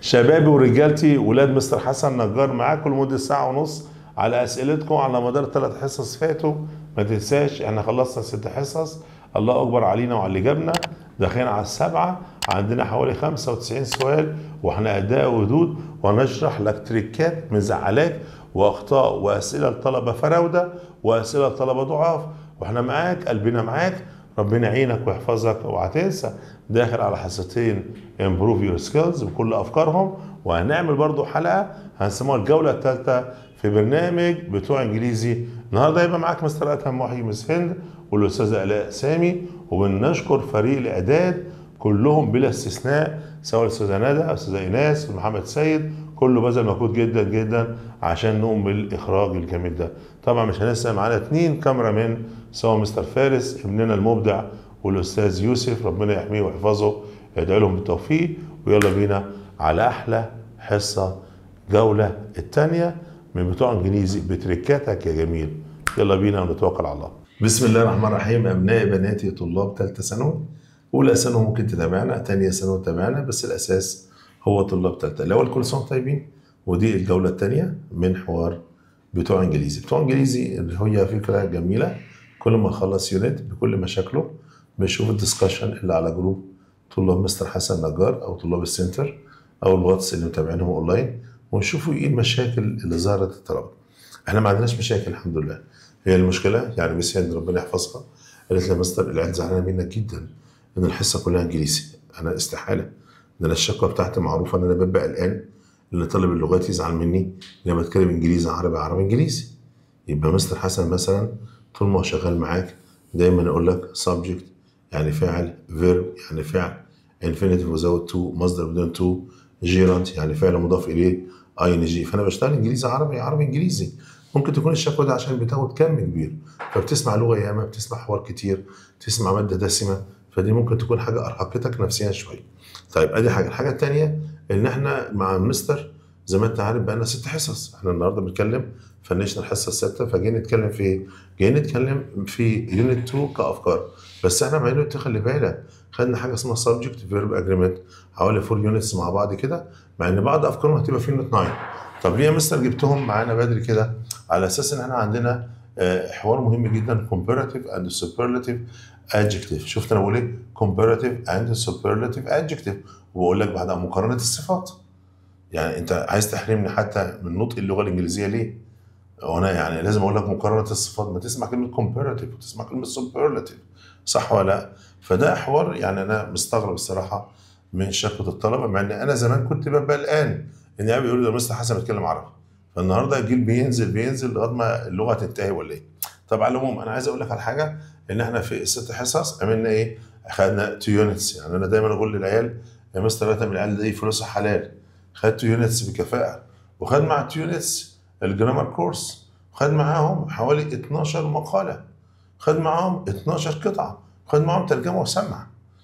شبابي ورجالتي ولاد مستر حسن نجار معاكم لمده ساعه ونص على اسئلتكم على مدار ثلاث حصص فاتوا ما تنساش احنا خلصنا ست حصص الله اكبر علينا وعلى اللي جابنا داخلين على السبعه عندنا حوالي 95 سؤال واحنا اداء وردود وهنشرح لك تريكات مزعلاك واخطاء واسئله لطلبه فراوده واسئله لطلبه ضعاف واحنا معاك قلبنا معاك ربنا يعينك ويحفظك اوعى تنسى داخل على حصتين امبروف يور سكيلز بكل افكارهم وهنعمل برضو حلقه هنسموها الجوله الثالثه في برنامج بتوع انجليزي النهارده هيبقى معاك مستر ادهم محي مس هند والاستاذه الاء سامي وبنشكر فريق الاعداد كلهم بلا استثناء سواء الاستاذه ندى الاستاذه ايناس محمد سيد كله بذل مجهود جدا جدا عشان نقوم بالاخراج الجميل ده طبعا مش هننسى معانا اثنين كاميرا مان سواء مستر فارس ابننا المبدع والاستاذ يوسف ربنا يحميه ويحفظه يدعي لهم بالتوفيق ويلا بينا على احلى حصه جوله الثانيه من بتوع انجليزي بتركاتك يا جميل يلا بينا ونتوكل على الله بسم الله الرحمن الرحيم ابنائي بناتي طلاب ثالثه ثانوي اولى ثانوي ممكن تتابعنا ثانيه ثانوي تتابعنا بس الاساس هو طلاب ثالثه الاول كل سنه طيبين ودي الجوله الثانيه من حوار بتوع انجليزي بتوع انجليزي اللي هي فكره جميله كل ما اخلص يونت بكل مشاكله بشوف الدسكشن اللي على جروب طلاب مستر حسن نجار او طلاب السنتر او الواتس اللي متابعينهم اونلاين ونشوفوا ايه المشاكل اللي ظهرت الطلبه احنا ما عندناش مشاكل الحمد لله هي المشكله يعني ميس هند ربنا يحفظها قالت لي يا مستر العيال زعلانه منك جدا ان الحصه كلها انجليزي انا استحاله ده انا الشكوى بتاعتي معروفه ان انا ببقى قلقان ان طالب اللغات يزعل مني ان انا بتكلم انجليزي عربي عربي انجليزي يبقى مستر حسن مثلا طول ما هو شغال معاك دايما اقول لك subject يعني فاعل verb يعني فعل infinitive without to مصدر بدون to gerund يعني فعل مضاف اليه ing فانا بشتغل انجليزي عربي عربي انجليزي ممكن تكون الشكوى ده عشان بتاخد كم كبير فبتسمع لغه ياما بتسمع حوار كتير تسمع ماده دسمه فدي ممكن تكون حاجه ارهقتك نفسيا شويه طيب ادي حاجه الحاجه الثانيه ان احنا مع مستر زي ما انت عارف بقى ست حصص احنا النهارده بنتكلم فنشنا الحصه السادسه فجايين نتكلم في ايه؟ جايين نتكلم في يونت 2 كافكار بس احنا مع يونت خلي بالك خدنا حاجه اسمها سبجكت فيرب اجريمنت حوالي 4 يونتس مع بعض كده مع ان بعض افكارهم هتبقى في يونت 9 طب ليه يا مستر جبتهم معانا بدري كده؟ على اساس ان احنا عندنا حوار مهم جدا comparative and superlative adjective شفت انا بقول ايه؟ comparative and superlative adjective وبقول لك بعدها مقارنه الصفات يعني انت عايز تحرمني حتى من نطق اللغه الانجليزيه ليه؟ وانا يعني لازم اقول لك مقارنه الصفات ما تسمع كلمه comparative وتسمع كلمه superlative صح ولا لا؟ فده حوار يعني انا مستغرب الصراحه من شكوى الطلبه مع ان انا زمان كنت ببقى قلقان ان يعني بيقولوا ده مستر حسن بيتكلم عربي فالنهارده الجيل بينزل بينزل لغايه ما اللغه تنتهي ولا ايه؟ طب على العموم انا عايز اقول لك على حاجه ان احنا في الست حصص عملنا ايه؟ خدنا تو يونتس يعني انا دايما اقول للعيال يا مستر ثلاثه من العيال دي فلوسها حلال خد تو يونتس بكفاءه وخد مع التو يونتس الجرامر كورس خد معاهم حوالي 12 مقاله خد معاهم 12 قطعه خد معاهم ترجمه وسمع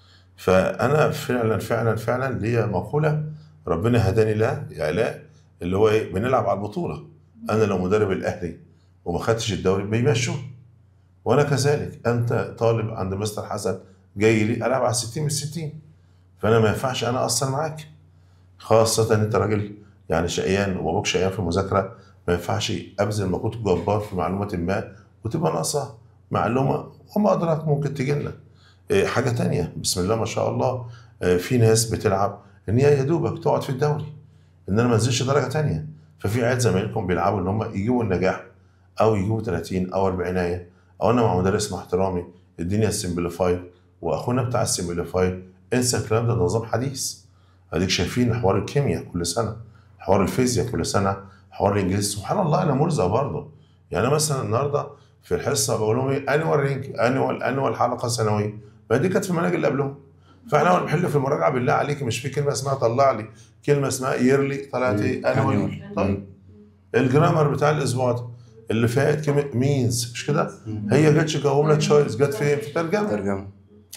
فانا فعلا فعلا فعلا ليا مقوله ربنا هداني لها يا علاء اللي هو ايه بنلعب على البطوله انا لو مدرب الاهلي وما خدتش الدوري بيمشوا وانا كذلك انت طالب عند مستر حسن جاي لي العب على 60 من 60 فانا ما ينفعش انا اقصر معاك خاصه ان انت راجل يعني شقيان وابوك شقيان في المذاكره ما ينفعش ابذل مجهود جبار في معلومه ما وتبقى ناقصه معلومه وما ادراك ممكن تجي لنا إيه حاجه تانية بسم الله ما شاء الله إيه في ناس بتلعب ان هي يا دوبك تقعد في الدوري ان انا ما انزلش درجه تانية ففي عيال زمايلكم بيلعبوا ان هم يجيبوا النجاح او يجيبوا 30 او 40 او انا مع مدرس مع احترامي الدنيا سمبليفايد واخونا بتاع السمبليفايد انسى الكلام ده نظام حديث اديك شايفين حوار الكيمياء كل سنه حوار الفيزياء كل سنه حوار الانجليزي سبحان الله انا مرزق برضه يعني مثلا النهارده في الحصه بقول لهم ايه انوال رينك انوال انوال حلقه سنويه ما دي كانت في المناهج اللي قبلهم فاحنا بنحل في المراجعه بالله عليك مش في كلمه اسمها طلع لي كلمه اسمها يرلي طلعت ايه انوال طيب الجرامر بتاع الاسبوع ده اللي فات كلمه مينز مش كده هي جاتش كهوملا تشويس جت فين في ترجمه ترجمه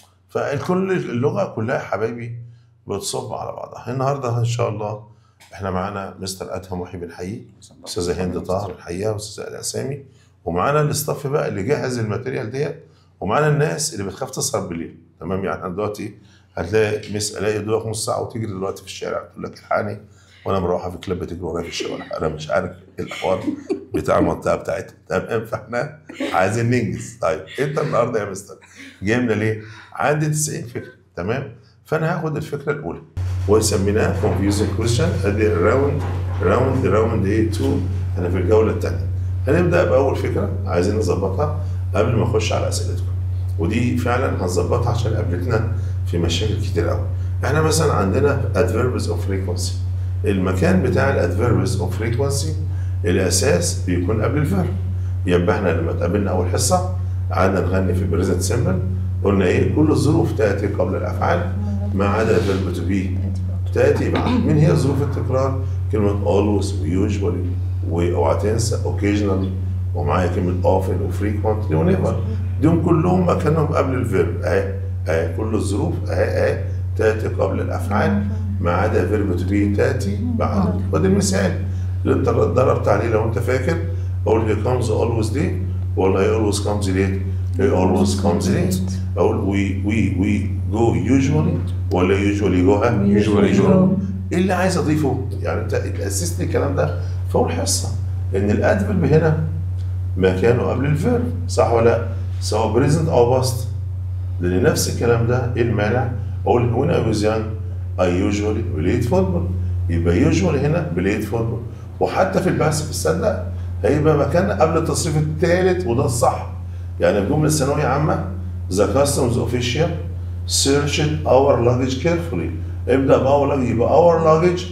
فالكل اللغه كلها يا حبايبي بتصب على بعضها النهارده ان شاء الله احنا معانا مستر ادهم وحي بنحييه استاذه هند طاهر بنحييها واستاذه الاء سامي ومعانا الاستاف بقى اللي جهز الماتيريال ديت ومعانا الناس اللي بتخاف تسهر بالليل تمام يعني احنا دلوقتي هتلاقي مس الاقي دوك نص ساعه وتجري دلوقتي في الشارع تقول لك الحقني وانا مروحه في كلاب بتجري ورايا في الشوارع انا مش عارف ايه الحوار بتاع المنطقه بتاعتها تمام فاحنا عايزين ننجز طيب انت النهارده يا مستر جاي لنا ليه؟ عندي 90 فكره تمام فانا هاخد الفكره الاولى وسميناها confusing question ادي راوند راوند راوند ايه 2 انا في الجوله الثانيه هنبدا باول فكره عايزين نظبطها قبل ما اخش على اسئلتكم ودي فعلا هنظبطها عشان قابلتنا في مشاكل كتير قوي احنا مثلا عندنا adverbs of frequency المكان بتاع الادفيربس اوف فريكونسي الاساس بيكون قبل الفيرب يبقى احنا لما اتقابلنا اول حصه قعدنا نغني في بريزنت سيمبل قلنا ايه كل الظروف تاتي قبل الافعال ما عدا الفيرب تو بي تاتي بعد من هي ظروف التكرار كلمه always ويوجوالي واوعى تنسى occasionally ومعايا كلمه often وفريكونتلي ونيفر دول كلهم مكانهم قبل الفيرب اهي اهي كل الظروف اهي اهي تاتي قبل الافعال ما عدا فيرب تو بي تاتي بعد وده المثال اللي انت ضربت عليه لو انت فاكر اقول هي comes always late ولا هي always comes late هي always comes late اقول we we we go usually ولا usually go ها Usually go. ايه اللي عايز اضيفه؟ يعني انت اسست لي الكلام ده في اول حصه ان الادفرب هنا مكانه قبل الفيرب صح ولا لا؟ سواء بريزنت او باست لان نفس الكلام ده ايه المانع؟ اقول when I was young I usually played football يبقى usually هنا played football وحتى في البحث في السنة هيبقى مكان قبل التصريف الثالث وده الصح يعني في جملة ثانوية عامة the customs official searched our luggage carefully ابدأ بأور luggage يبقى our luggage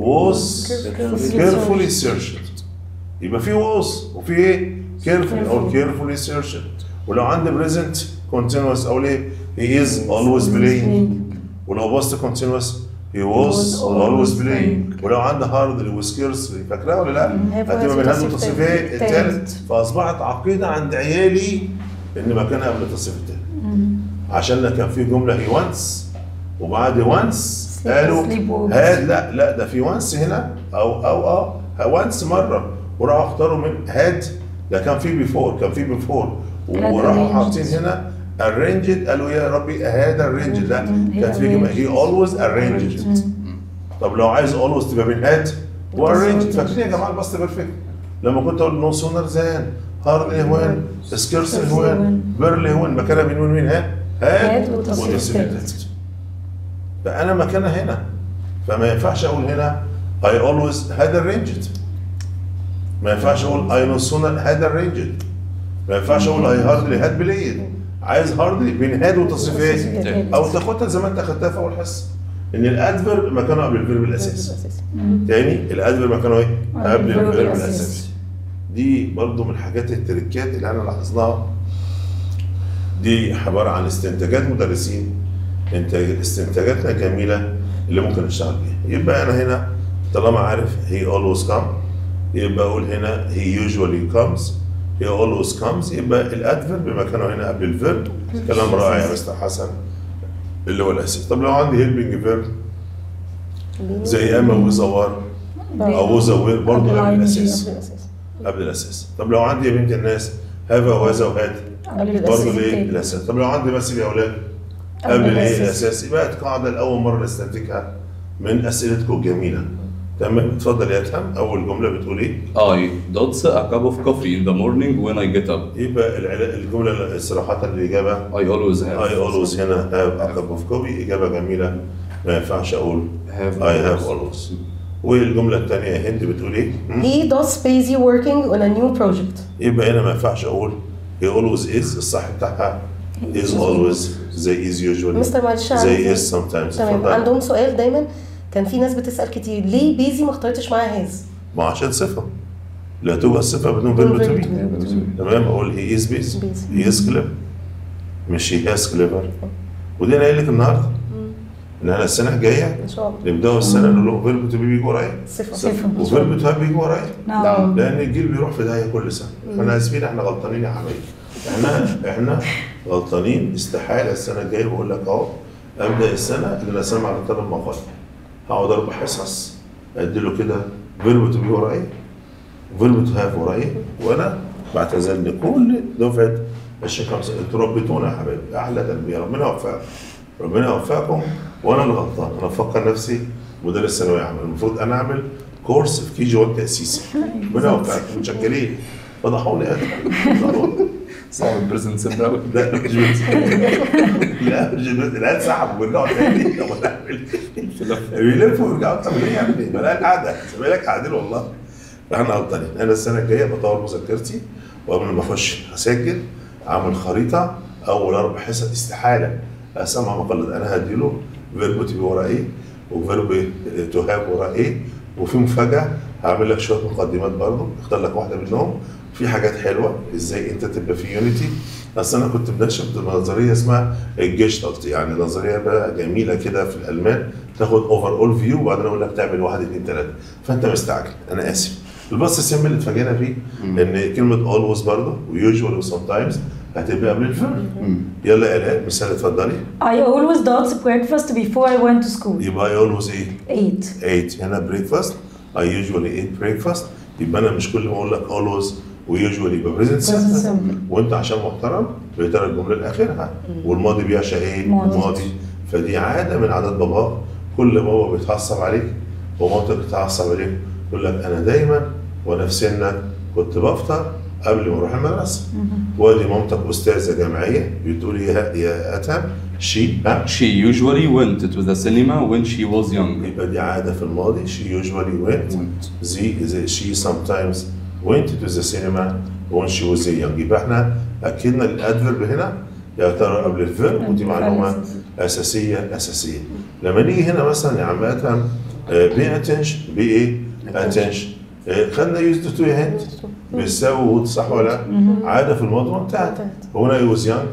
was Carefully carefully searched يبقى في was وفي ايه؟ carefully او carefully searched ولو عندي present continuous اقول ايه؟ he is always playing ولو باست كونتينوس هي was always playing ولو عندي هارد وسكيرسلي فاكراها ولا لا؟ هيبقى هتبقى من هذا التصريف التصريف ايه؟ التالت. الثالث فاصبحت عقيده عند عيالي ان مكانها قبل التصريف الثالث عشان كان في جمله هي وانس وبعد وانس Sleep- قالوا sleep walks. هاد لا لا ده في وانس هنا او او اه وانس مره وراحوا اختاروا من هاد ده كان في بيفور كان في بيفور وراحوا arranged. حاطين هنا arranged قالوا يا ربي هذا arranged لا هي كانت في جمله arranged. هي always arranged طب لو عايز always تبقى من هاد وارينج فاكرين يا جماعه الباست بيرفكت لما كنت اقول نو سونر زان هاردلي هوين سكيرسلي هوين بيرلي هوين مكانها من وين وين ها هاد هاد وتصريف والتصريف تالت. التالت. فانا مكانها هنا فما ينفعش اقول هنا I always had arranged ما ينفعش اقول I no sooner had arranged ما ينفعش اقول I hardly had played عايز hardly بين had وتصريف ايه؟ تالت. او تاخدها زي ما انت اخدتها في اول حصه ان الادفرب مكانه قبل الفيرب الاساسي تاني الادفرب مكانه ايه؟ قبل الفيرب الفيرب الأساسي. الاساسي دي برضو من الحاجات التركات اللي احنا لاحظناها دي عباره عن استنتاجات مدرسين انتاج استنتاجاتنا جميله اللي ممكن نشتغل بيها يبقى انا هنا طالما عارف هي always come يبقى اقول هنا he usually comes he always comes يبقى الادفرب مكانه هنا قبل الفيرب كلام رائع يا مستر حسن اللي هو الاساسي طب لو عندي helping verb زي اما وزوار او وزوير برضه قبل الاساس قبل الاساس طب لو عندي يا بنت الناس هذا وهذا وهذا قبل برضه الأساسي الايه التالت. الاساس طب لو عندي بس يا اولاد قبل قبل الايه الأساسي. الاساسي بقت قاعده لاول مره نستنتجها من اسئلتكم الجميله تمام اتفضل يا ادهم اول جمله بتقول ايه I dots a cup of coffee in the morning when I get up. يبقى العلا- الجمله صراحه الاجابه I always have. I always هنا have a cup of coffee اجابه جميله ما ينفعش اقول Have I have always. always والجمله الثانيه يا هند بتقول ايه؟ م? He does busy working on a new project. يبقى هنا ما ينفعش اقول he always is الصح بتاعها is always زي is usually مستر معلش زي عندي- is sometimes تمام اتفضل. عندهم سؤال دايما كان في ناس بتسأل كتير ليه بيزي ما اخترتش معاها هاز؟ ما عشان صفه لا توجد صفه بدون فيرب تو بي تمام اقول he is busy Busy. he is clever مش he has clever ودي انا قايل لك النهارده ان احنا السنه الجايه ان شاء الله نبداوا السنه نقول له فيرب تو بي بيجي ورايا صفر صفر. وفيرب تو هاف بيجي ورايا نعم لان الجيل بيروح في داهيه كل سنه احنا اسفين احنا غلطانين يا حبايبي احنا احنا غلطانين استحاله السنه الجايه بقول لك اهو ابدا السنه اللي انا سامع على طالب مقال هقعد اربع حصص ادي له كده فيرب تو بي ورايا فيرب تو هاف ورايا وانا بعتذر لكل دفعه الشيخ خمسه انتوا ربيتونا يا حبايبي احلى تربيه ربنا يوفقكم ربنا يوفقكم وانا اللي غلطان انا بفكر نفسي مدرس ثانويه عامه المفروض انا اعمل كورس في كي جي 1 تاسيسي ربنا يوفقك متشكرين فضحوني فضحوني. صعب البريزنت سيمبل قوي لا مش بس. لا مش بس. العيال سحبوا ويرجعوا تاني طب ونعمل إيه؟ بيلفوا ويرجعوا طب ليه يا ابني؟ ما العيال قاعده زمايلك قاعدين والله فاحنا غلطانين انا السنه الجايه بطور مذاكرتي وقبل ما اخش اسجل اعمل خريطه اول اربع حصص استحاله اسمع مقلد انا هديله فيرب تو بي ورا ايه وفيرب تو هاف ورا ايه وفي مفاجاه هعمل لك شويه مقدمات برضه اختار لك واحده منهم في حاجات حلوه ازاي انت تبقى في يونيتي اصل انا كنت بنشر نظريه اسمها الجيشتالت يعني نظريه بقى جميله كده في الالمان تاخد اوفر اول فيو وبعدين اقول لك تعمل واحد اثنين ثلاثه فانت مستعجل انا اسف الباص السم اللي اتفاجئنا فيه ان كلمه اولويز برضه ويوجوال وسم تايمز هتبقى قبل الفيرب يلا يا الاء مثال اتفضلي I always did breakfast before I went to school. يبقى اي اولويز ايه؟ Eight. ate هنا بريكفاست I usually eat breakfast يبقى انا مش كل ما اقول لك always ويوجوالي يبقى present simple وانت عشان محترم بتقرا الجمله لاخرها والماضي بيعشق ايه؟ ماضي. ماضي فدي عاده من عادات باباك كل ما بابا بيتعصب عليك ومامتك بتتعصب عليك يقول لك انا دايما وانا في سنك كنت بفطر قبل ما اروح المدرسه وادي مامتك استاذه جامعيه بتقول يا يا اتم شي ها She usually went to the cinema when she was young. يبقى دي عاده في الماضي she usually went زي زي she sometimes went to the cinema when she was young يبقى احنا اكدنا الادفرب هنا يا ترى قبل الفيرب ودي معلومه اساسيه اساسيه لما نيجي هنا مثلا يا عم ادهم بي اتنشن بي ايه اتنشن خدنا يوزد تو هند بيساوي وود صح ولا لا؟ عاده في الماضي وانتهت هنا يوز يانج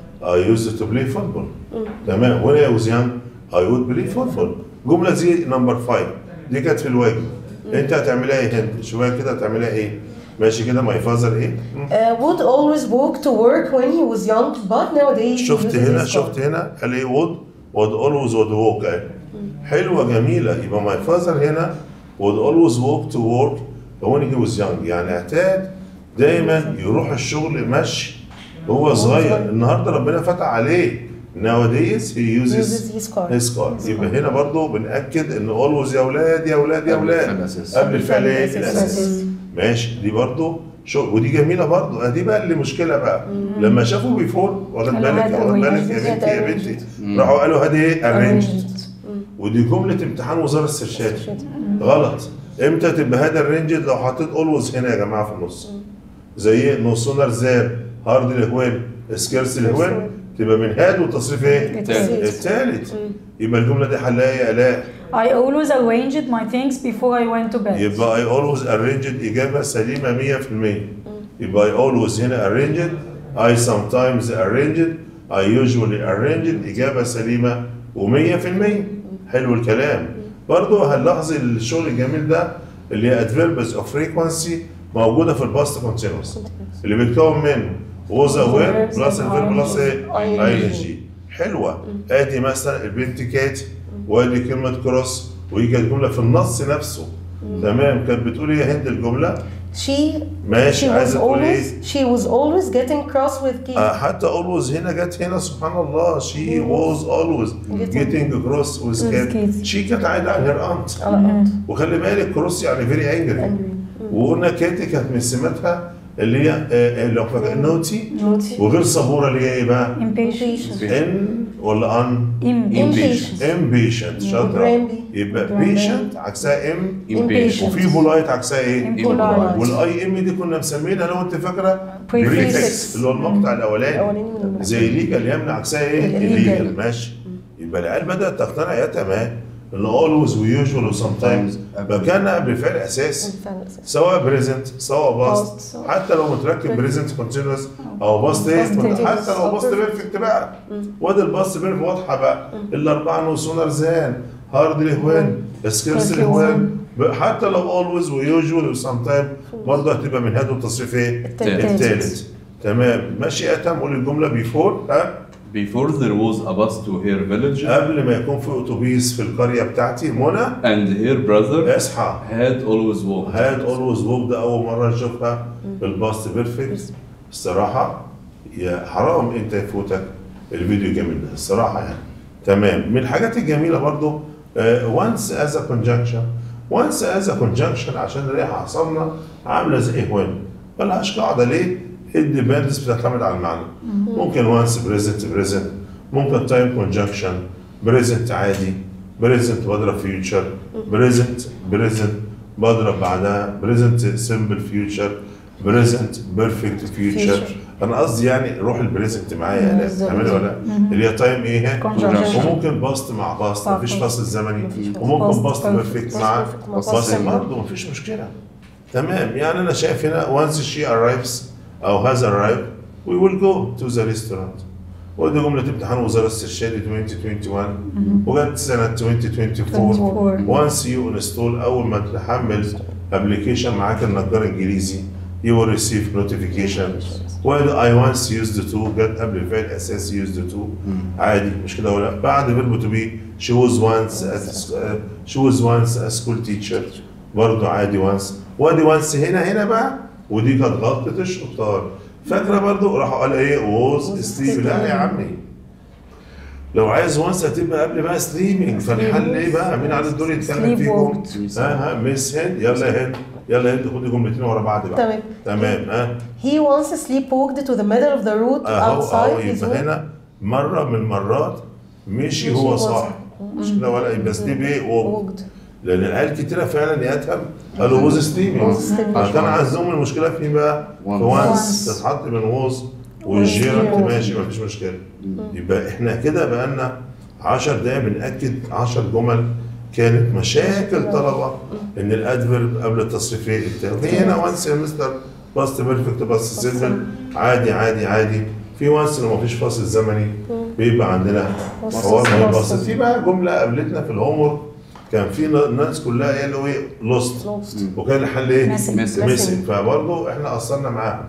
I used to play football تمام when I was young I would play football جملة زي نمبر 5 دي كانت في الواجب انت هتعملها ايه هند شوية كده هتعملها ايه ماشي كده my father ايه مم. Uh, would always walk to work when he was young, but nowadays he شفت uses هنا his car. شفت هنا قال ايه would would always would walk اهي حلوة جميلة يبقى my father هنا would always walk to work when he was young يعني اعتاد دايما يروح الشغل مشي وهو صغير النهارده ربنا فتح عليه nowadays he uses uses his car. his car يبقى هنا برضو بنأكد ان always يا اولاد يا اولاد يا قبل الفعل اولاد الأساسي. قبل الفعل ايه الأساسي. الاساسي ماشي دي برضو شو ودي جميله برضو آه، دي بقى اللي مشكله بقى لما شافوا بيفور واخد قالوا بالك هذا واخد arranged. بالك يا بنتي يا هذا بنتي راحوا قالوا هذه ايه arranged Arranged. ودي جمله امتحان وزاره السرشاد غلط امتى تبقى هذا الرينجد لو حطيت اولويز هنا يا جماعه في النص زي نصونر زاب هارد الهوان سكيرس الهوان تبقى من هاد والتصريف ايه؟ التالت. التالت يبقى الجمله دي حلها ايه يا الاء؟ I always arranged my things before I went to bed. يبقى I always arranged إجابة سليمة 100% يبقى I always هنا arranged I sometimes arranged I usually arranged إجابة سليمة و100% حلو الكلام برضه هنلاحظ الشغل الجميل ده اللي هي adverbs of frequency موجودة في الباست continuous اللي بيتكون من was aware بلس الفيرب بلس ايه؟ ing حلوة ادي مثلا البنت كات وادي كلمة كروس وهي كانت جملة في النص نفسه تمام كانت بتقول ايه يا هند الجملة؟ She ماشي she was عايزة تقول ايه؟ always she was always getting cross with Keith. آه حتى always هنا جت هنا سبحان الله she was always getting cross with cat Keith. she كانت عايدة على her aunt على قد. وخلي بالك كروس يعني very angry وقلنا كاتي كانت من سماتها اللي هي آه، آه، لو فاكر نوتي Naughty. وغير صبورة اللي هي ايه بقى؟ Impatient. ان ولا ان؟ Impatient. impatient شاطرة Grumpy. يبقى Grumpy. patient عكسها ام Impatient. وفي بولايت عكسها ايه؟ Impolite. والاي ام دي كنا مسمينها لو انت فاكره Prefix. بريفكس اللي هو المقطع الاولاني الأولاني من المقطع. زي ليجال يمنع عكسها ايه؟ illegal. الليجال ماشي يبقى العيال بدات تقتنع يا تمام ان اولويز ويوجوال وسم تايمز مكان قبل فعل اساسي فعلا أساسي. سواء بريزنت سواء باست Past. حتى لو متركب بريزنت كونتينوس او باست ايه Past حتى لو tense. باست بيرفكت بقى وادي الباست بيرفكت واضحه بقى الاربعه نوسونر زان هارد الهوان سكيرس Scarce الهوان حتى لو اولويز ويوجوال وسم تايم برضه هتبقى من هاد والتصريف ايه؟ التالت. التالت تمام ماشي اتم قول الجمله بيفور ها Before there was a bus to her village قبل ما يكون في اتوبيس في القريه بتاعتي منى and her brother اصحى had always walked. هاد اولويز ووك ده اول مره نشوفها في الباست بيرفكت الصراحه يا حرام انت يفوتك الفيديو الجميل ده الصراحه يعني تمام من الحاجات الجميله برضو once as a conjunction once as a conjunction عشان نلاقيها حصلنا عامله زي when ملهاش قاعده ليه؟ الديبندنس بتعتمد على المعنى ممكن once present present ممكن time conjunction present عادي present بضرب future present present بضرب بعدها present simple future present perfect future Future. انا قصدي يعني روح البريزنت معايا يا الاء بالظبط. تعملي ولا لا؟ اللي هي تايم ايه؟ Conjunction. وممكن باست مع باست مفيش Past. باست زمني مفيش باست. وممكن Past باست perfect. بيرفكت مع Past perfect مع باست past simple. برضه مفيش مشكله تمام يعني انا شايف هنا once she arrives او has arrived we will go to the restaurant ودي جملة امتحان وزارة الإرشاد 2021 وجت سنة 2024 once you install أول ما تحمل ابلكيشن معاك النجار إنجليزي you will receive notification وادي I once used to جت قبل الفعل أساس used to عادي مش كده ولا بعد فيرب to be she was once a, she was once a school teacher برضه عادي once وادي once هنا هنا بقى ودي كانت غلطة الشطار فاكرة برضه راح قال ايه was sleep لا يا عمي لو عايز وانس هتبقى قبل بقى سليمنج فالحل ايه بقى مين على الدور يتكلم Sleep فيكم walked. ها ها مس هند يلا يا هند يلا يا هند خدي جملتين ورا بعض بقى تمام. تمام ها He once sleepwalked to the middle of the road اهو اهو outside his يبقى home. هنا مره من المرات مشي مشي هو هو صح صح. مش كده ولا يبقى سليب ايه ووك walked. لان العيال كتيره فعلا يتهم قالوا ووز سليبنج was sleeping. كان عندهم المشكله في بقى في Once. وانس Once. تتحط من ووز والجيرانت والجيرانت. ماشي مفيش مشكله يبقى احنا كده بقالنا 10 دقايق بنأكد 10 جمل كانت مشاكل طلبه ان الادفرب قبل التصريفين بتاعه في هنا وانس يا مستر باست بيرفكت باست سيمبل عادي عادي عادي في وانس لو مفيش فاصل زمني بيبقى عندنا Past حوار ما simple. يبسط في بقى جمله قابلتنا في الهوم كان في الناس كلها قالوا ايه لوست Lost. وكان الحل ايه؟ Missing. Missing. ميسنج فبرضه احنا قصرنا معاهم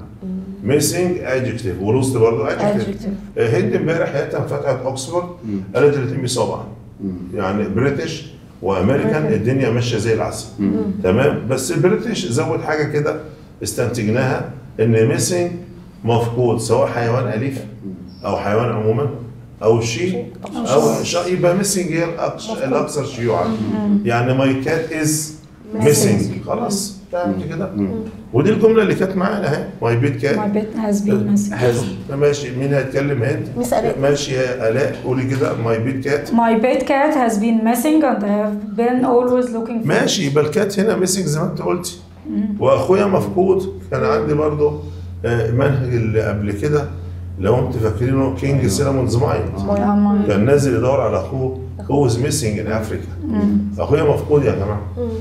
ميسنج ادجكتيف ولوست برضه ادجكتيف Adjective. هند امبارح هي فتحت اوكسفورد قالت الاثنين بيساووا بعض يعني بريتش وامريكان الدنيا ماشيه زي العسل تمام بس البريتش زود حاجه كده استنتجناها ان ميسنج مفقود سواء حيوان اليف او حيوان عموما او شيء او شيء يبقى ميسنج هي الأكثر- الاكثر شيوعا يعني ماي كات از ميسنج خلاص فهمت كده ودي الجمله اللي كانت معانا اهي ماي بيت My كات bed has been missing. Has ماشي مين هيتكلم هند؟ مس آلاء. ماشي يا الاء قولي كده ماي بيت كات My pet cat has been missing and I have been always looking for ماشي يبقى الكات هنا ميسنج زي ما انت قلتي واخويا مفقود كان عندي برضه آه، منهج اللي قبل كده لو انتوا فاكرينه كينج سينامونز مايند it. كان نازل يدور على اخوه هو از ميسنج ان افريكا اخويا مفقود يا جماعه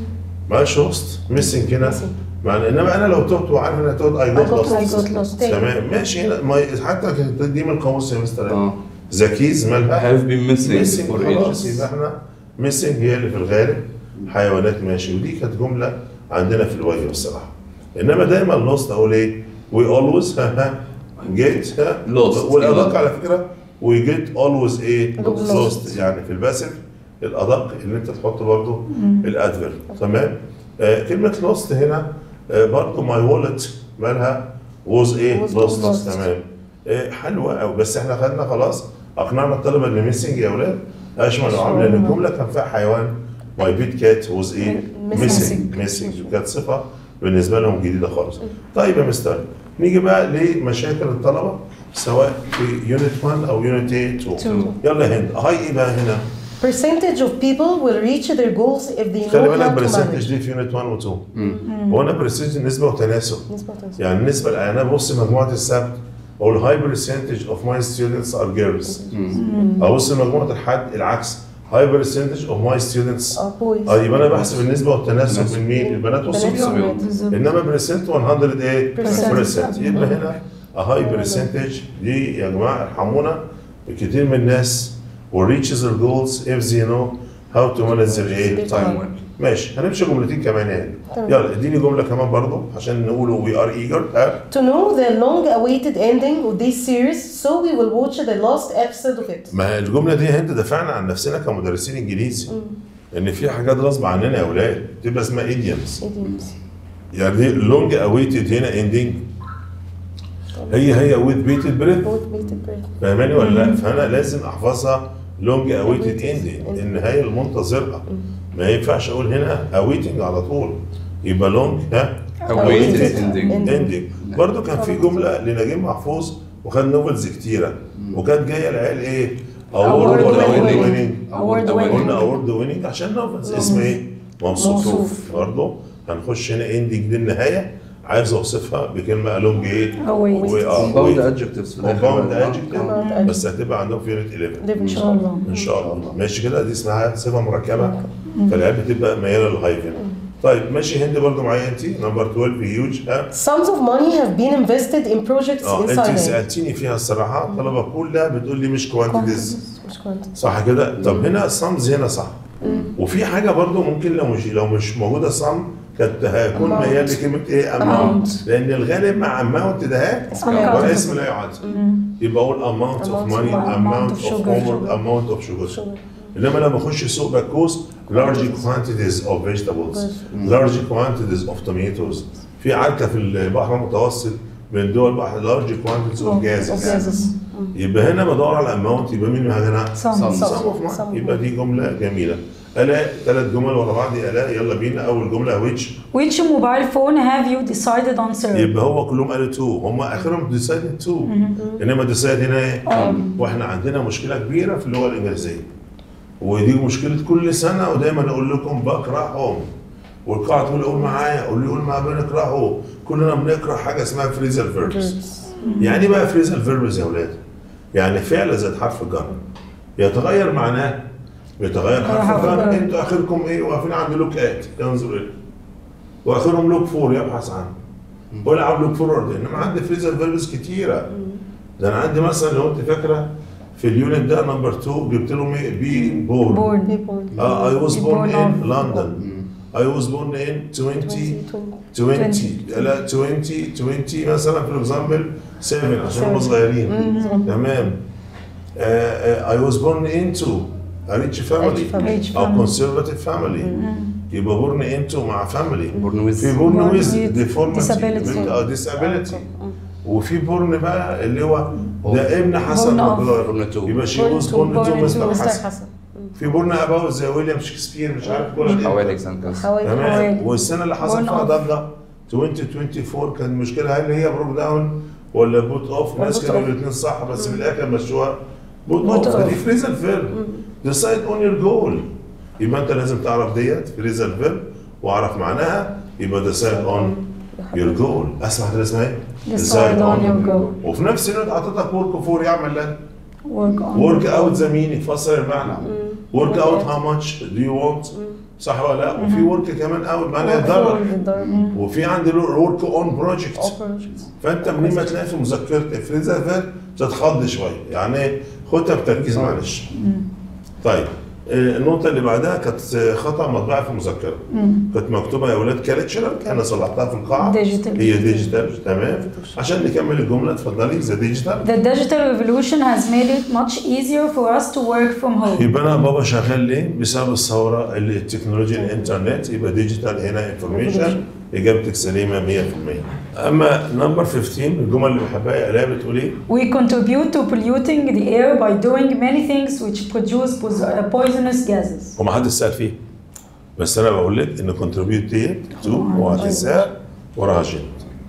مالش هوست ميسنج هنا معنى انما انا لو تهت وعارف ان تهت اي I جوت got لوست lost. lost. تمام ماشي هنا ما حتى كانت دي من القاموس يا مستر اه زكيز مالها have been missing ميسنج for خلاص ages. يبقى احنا ميسنج هي اللي في الغالب حيوانات ماشي ودي كانت جمله عندنا في الواجب الصراحه انما دايما لوست اقول ايه وي اولويز ها ها جيت ها Lost. والادق على فكره وي جيت اولويز ايه Lost. لوست يعني في الباسف الادق اللي انت تحط برضه الادفير تمام آه كلمه لوست هنا آه برضه ماي وولت مالها ووز ايه Was لوست lost. تمام آه حلوه قوي بس احنا خدنا خلاص اقنعنا الطلبه ان ميسنج يا اولاد اشمل وعام لان الجمله كان فيها حيوان ماي بيت كات ووز ايه Missing. ميسنج ميسنج كانت صفه بالنسبه لهم جديده خالص طيب يا مستر نيجي بقى لمشاكل الطلبه سواء في يونت 1 او يونت 2 Two. يلا هند هاي ايه بقى هنا Percentage of people will reach their goals if they know خلي بالك how to برسنتج manage. دي في يونت 1 و 2 هو انا برسنتج نسبه وتناسب نسبة وتناسب. يعني النسبه يعني انا ببص مجموعه السبت اقول هاي برسنتج اوف ماي ستودنتس ار جيرلز ابص مجموعه الحد العكس هاي برسنتج اوف ماي ستودنتس اه boys. اه يبقى انا بحسب النسبه والتناسب من مين؟ البنات والصبيان بنات بالظبط. انما برسنت 100 ايه؟ Percent. برسنت يبقى هنا هاي برسنتج دي يا جماعه ارحمونا كتير من الناس will reaches their goals if they know how to manage their ايه؟ time well. ماشي هنمشي جملتين كمان يعني تمام. يلا اديني جمله كمان برضو عشان نقوله we are eager ها To know the long-awaited ending of this series, so we will watch the last episode of it. ما الجمله دي انت دافعنا عن نفسنا كمدرسين انجليزي ان في حاجات غصب عننا يا اولاد تبقى اسمها idioms Idioms. يعني دي لونج اويتد هنا اندنج هي هي with bated breath Both bated breath. فاهماني ولا لا؟ فانا لازم احفظها لونج اويتد اندنج النهايه المنتظره ما ينفعش اقول هنا اويتنج على طول يبقى لونج ها Awaited ending. اندنج برضه كان في جمله لنجيب محفوظ وخد نوفلز كتيره وكانت جايه العيال ايه؟ اوورد Award ولا اوورد winning. ويننج؟ Award winning. قلنا اوورد ويننج عشان نوفلز اسم ايه؟ موصوف موصوف. برضه هنخش هنا اندنج دي النهايه عايز اوصفها بكلمه لونج ايه؟ Awaited. و- آه، Compound wait. adjectives في compound الآخر. adjective بس هتبقى عندهم في يونت 11 ان شاء الله ان شاء الله ماشي كده دي اسمها صفه مركبه فالعيال بتبقى مياله للهايفن طيب ماشي هند برضو معايا انت نمبر 12 هيوج ها Sums of money have been invested in projects اه in انت Thailand. سالتيني فيها الصراحه الطلبه كلها بتقول لي مش كوانتيتيز مش quantity. صح كده طب هنا الصمز هنا صح وفي حاجه برضو ممكن لو مش لو مش موجوده صم كانت هيكون Amount. ميال لكلمه ايه اماونت لان الغالب مع اماونت ده ها اسم لا ولا يعد. اسم لا يعد يبقى اقول amount of Amount money of money. amount Amount of of sugar. homework amount of sugar انما لما اخش سوق بكوس large quantities of vegetables large quantities of tomatoes في عركه في البحر المتوسط من دول البحر large quantities of gases gases. يبقى هنا بدور على الاماونت يبقى مين هنا Sum. Sum. sum of money. Sum. يبقى دي جمله جميله الاء ثلاث جمل ورا بعض يا الاء يلا بينا اول جمله which Which mobile phone have you decided on sir? يبقى هو كلهم قالوا تو هم اخرهم ديسايد تو انما ديسايد هنا ايه؟ واحنا عندنا مشكله كبيره في اللغه الانجليزيه ودي مشكله كل سنه ودايما اقول لكم بكرههم والقاعده تقول قول معايا قول لي قول ما بنكرهه كلنا بنكره حاجه اسمها فريزال فيربس يعني ايه بقى فريزال فيربس يا اولاد؟ يعني فعل زائد حرف الجر يتغير معناه يتغير حرف حرف الجر الجر. انتوا اخركم ايه واقفين عند لوك ات ينظر اليه واخرهم لوك فور يبحث عنه والعب لوك فورورد انما عندي فريزر فيربس كتيره ده انا عندي مثلا لو انت فاكره في اليونت ده نمبر 2 جبت لهم ايه بي بورن Born. People. اه اي واز بورن Born ان of. لندن اي واز بورن ان 20 20 لا 20 20 مثلا في اكزامبل 7 عشان هم صغيرين تمام اي واز بورن انتو ريتش فاميلي family. Rich او family. كونسرفاتيف فاميلي يبقى بورن انتو مع فاميلي Born with في بورن Born ويز with disability. ديفورميتي اه ديسابيلتي وفي بورن بقى اللي هو ده ابن حسن Born of. مقدار Born to. يبقى شي واز بورن Born تو to مستر Mr. حسن حسن. في بورن اباوت زي ويليام شكسبير مش عارف كل دي حوالي سنة حوالي تمام حوالي. والسنه اللي حصل Born فيها of. ضجه 2024 كان المشكله هل هي بروك داون ولا بوت اوف ناس Boot كانوا off. الاثنين صح بس في الاخر مشوها بوت Boot اوف off. فدي فريزل فيرب ديسايد اون يور جول يبقى انت لازم تعرف ديت فريزل فيرب واعرف معناها يبقى ديسايد اون يور جول اسمع كده اسمها ايه؟ Decide on your goal. وفي نفس الوقت حطيتك ورك فور يعمل لك Work on. ورك اوت ذا مينينج فسر المعنى ورك اوت هاو ماتش دو يو وونت صح ولا لا وفي ورك كمان اوت معناها يتدرب وفي عندي ورك اون بروجكت فانت منين ما تلاقي في مذكره افريزا فات تتخض شويه يعني إيه؟ خدها بتركيز معلش طيب آه، النقطة اللي بعدها كانت خطأ مطبعي في المذكرة. كانت مكتوبة يا ولاد كالتشرال أنا صلحتها في القاعة. Digital. هي ديجيتال تمام. عشان نكمل الجملة اتفضلي ذا ديجيتال. The digital revolution has made it much easier for us to work from home. يبقى انا بابا شغال ليه؟ بسبب الثوره اللي التكنولوجيا الانترنت يبقى ديجيتال هنا انفورميشن اجابتك سليمه 100%. اما نمبر 15 الجمل اللي بحبها يا الاء بتقول ايه؟ We contribute to polluting the air by doing many things which produce pos- uh, poisonous gases. ومحدش سال فيه. بس انا بقول لك ان كونتريبيوت دي تو وهتنساها وراها جنت.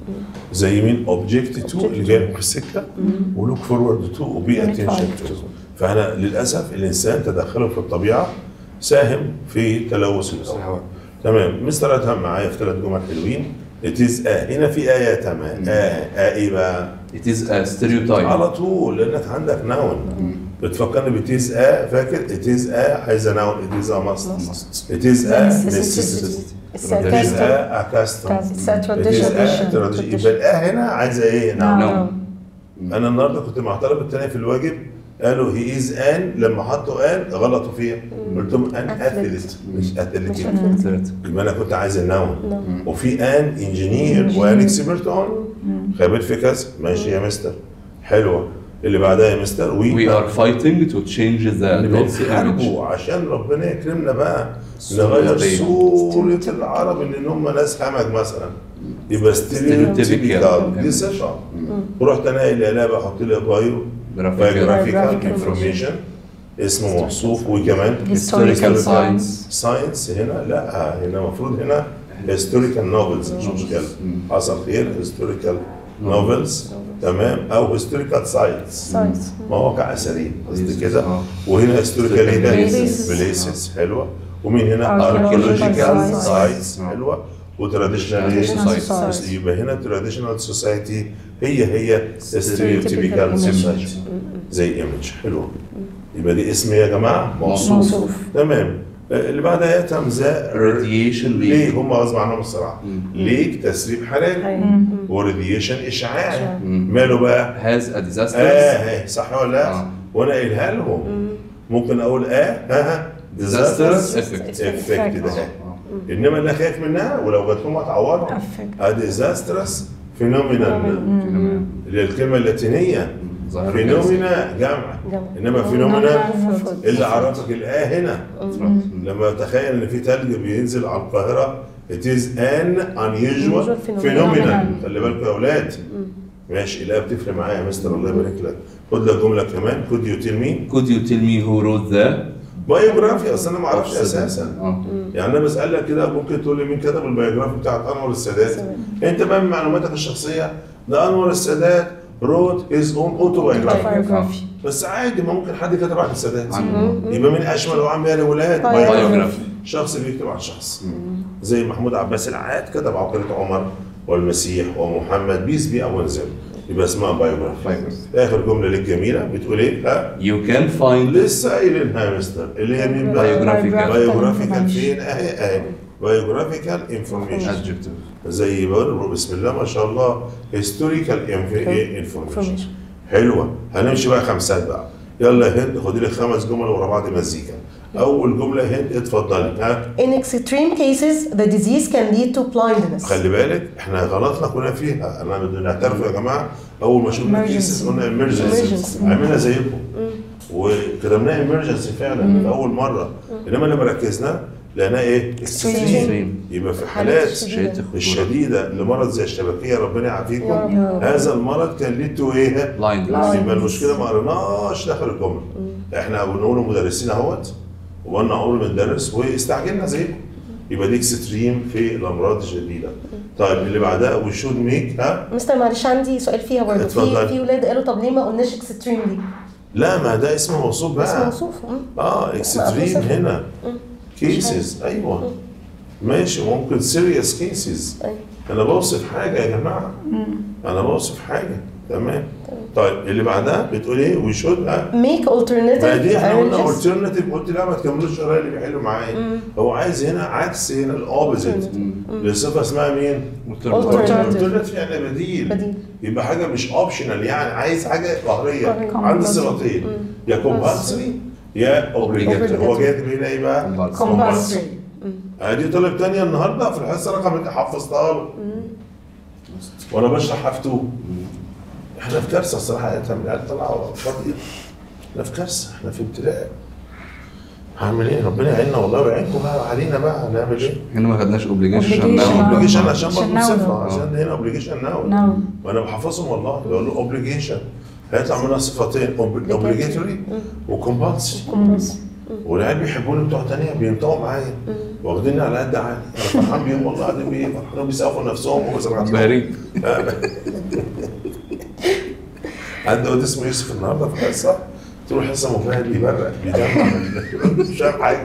زي مين؟ اوبجكت تو اللي جاي في السكه ولوك فورورد تو وبي اتنشن تو. فانا للاسف الانسان تدخله في الطبيعه ساهم في تلوث الهواء. تمام مستر ادهم معايا في ثلاث جمل حلوين اتيز اه هنا في ايه تمام اه اه ايه بقى؟ It is a stereotype. على طول لانك عندك نون بتفكرني بتيز اه فاكر اتيز اه عايزه نون اتيز اه ماست اتيز اه نسيسيتي It's a اتيز custom. اه اكاستم It's a اتيز اه tradition. تراديشن يبقى الاه هنا عايزه ايه؟ نون نعم. انا النهارده كنت مع طلبه التانية في الواجب قالوا هي از ان لما حطوا ان غلطوا فيها قلت لهم ان اثليت مش اثليت يبقى انا كنت عايز النون وفي ان انجينير وان اكسبرت اون خبير في كذا ماشي يا مستر حلوه اللي بعدها يا مستر We are fighting to change the adult's image. بنحاربه عشان ربنا يكرمنا بقى نغير صورة العرب ان هم ناس همج مثلا يبقى ستيريوتيبيكال Stereotypical. دي صفة ورحت انا قايل لا بحط لي بايو Graphical. بايوجرافيكال Biographical انفورميشن اسم موصوف وكمان Historical science. ساينس هنا لا هنا المفروض هنا هيستوريكال نوفلز مش مشكله حصل خير هيستوريكال نوفلز تمام او هيستوريكال ساينس مواقع اثريه قصدي كده آه. وهنا هيستوريكال ايه ده؟ Places. بليسز حلوه ومن هنا Archaeological اركيولوجيكال sites. سايتس حلوه وتراديشنال Traditional society. يبقى هنا تراديشنال سوسايتي هي هي ستيريوتيبيكال image. سوسايتي زي ايمج حلوه يبقى دي اسم إيه يا جماعه موصوف موصوف. تمام اللي بعدها يتم ذا radiation ليه leak هم غصب عنهم الصراحه ليك تسريب حراري وراديشن اشعاع ماله بقى has a disaster اه اه صح ولا لا آه. وانا قايلها لهم ممكن اقول اه ها ها disastrous effect effect ده اه. انما اللي خايف منها ولو جات لهم هتعورهم Effect. ا ديزاسترس فينومينال اللي هي الكلمه اللاتينيه ظاهرة فينومينا جمع جمع. انما فينومينا مفرد. اللي عرفك الاه هنا لما تخيل ان في ثلج بينزل على القاهره it is an unusual Unusual phenomenon. phenomenon خلي بالكم يا اولاد ماشي الاه بتفرق معايا يا مستر الله يبارك لك خد لك جمله كمان could you tell me could you tell me who wrote the بايوجرافي اصل انا ما اعرفش اساسا اه يعني انا بسالك كده ممكن تقول لي مين كتب البيوجرافي بتاعت انور السادات انت بقى من معلوماتك الشخصيه ده انور السادات wrote his own autobiography Biography. بس عادي ما ممكن حد كتب عن السادات عنه. يبقى مين اشمل وعام يا ولاد بايوجرافي شخص بيكتب عن شخص زي محمود عباس العاد كتب عقيدة عمر والمسيح ومحمد بيس بي أونزل يبقى اسمها بايوجرافي Biography. آخر جملة ليك جميلة بتقول إيه؟ ها؟ you can find لسه قايلينها يا مستر اللي هي مين بقى؟ Biographical. بايوجرافيكال فين؟ أهي أهي بايوجرافيكال انفورميشن adjective زي بقول بسم الله ما شاء الله هيستوريكال انفورميشن حلوه هنمشي بقى خمسات بقى يلا يا هند خدي لي خمس جمل ورا بعض مزيكا اول جمله يا هند اتفضلي ها In extreme cases, the disease can lead to blindness. خلي بالك احنا غلطنا كنا فيها انا بدنا نعترف يا جماعه اول ما شفنا Emergency. كيسز قلنا ايمرجنسي Emergency. عملنا زيكم وكتبناها ايمرجنسي فعلا في اول مره انما لما ركزنا لقيناها ايه؟ اكستريم يبقى في حالات شديدة الخطورة. الشديده لمرض زي الشبكيه ربنا يعافيكم هذا المرض كان ليه تو ايه؟ blindness يبقى المشكله ما قريناش داخل الجمله احنا بنقول للمدرسين اهوت وقلنا اقول للمدرس واستعجلنا زيكم يبقى دي اكستريم في الامراض الشديده طيب اللي بعدها وي شود ميك ها مستر معلش عندي سؤال فيها برضه اتفضل. في في ولاد قالوا طب ليه ما قلناش اكستريم دي؟ لا ما ده اسم موصوف اسم بقى موصوف مم. اه اكستريم صفر. هنا كيسز ايوه ماشي ممكن سيريس كيسز أيوة. انا بوصف حاجه يا جماعه انا بوصف حاجه تمام طيب اللي بعدها بتقول ايه وي شود make alternative ما دي احنا قلنا arranges الترناتيف قلت لا ما تكملوش القرايه اللي بيحلوا معايا هو عايز هنا عكس هنا الاوبوزيت لصفه اسمها مين؟ Alternative. alternative يعني بديل بديل. يبقى حاجه مش اوبشنال يعني عايز حاجه ظاهريه ظاهرية. عند صفتين يا كومبالسري يا اوبليجاتوري هو جاي هنا ايه بقى؟ Compulsory. ادي طالب تانية النهارده في الحصه رقم اللي حفظتها له وانا بشرح حفتوه احنا في كارثه الصراحه يا تامر العيال طالعه فاضيه احنا في كارثه احنا في ابتلاء هعمل ايه ربنا يعيننا والله ويعينكم بقى علينا بقى هنعمل ايه؟ هنا ما خدناش اوبليجيشن Obligation. اوبليجيشن عشان عشان برضه now صفر ده. عشان هنا اوبليجيشن ناو ناو. وانا بحفظهم والله بقول له اوبليجيشن هيطلع منها صفتين اوبليجيتوري وكومبالسري والعيال بيحبوني بتوع تانية بينطقوا معايا واخديني على قد عالي انا فرحان بيهم والله قاعدين بيه فرحانين بيسقفوا نفسهم وبزرعتهم غريب عندي واد اسمه يوسف النهارده في الحصه تروح حصه مجاهد بيبرق بيجمع مش فاهم حاجه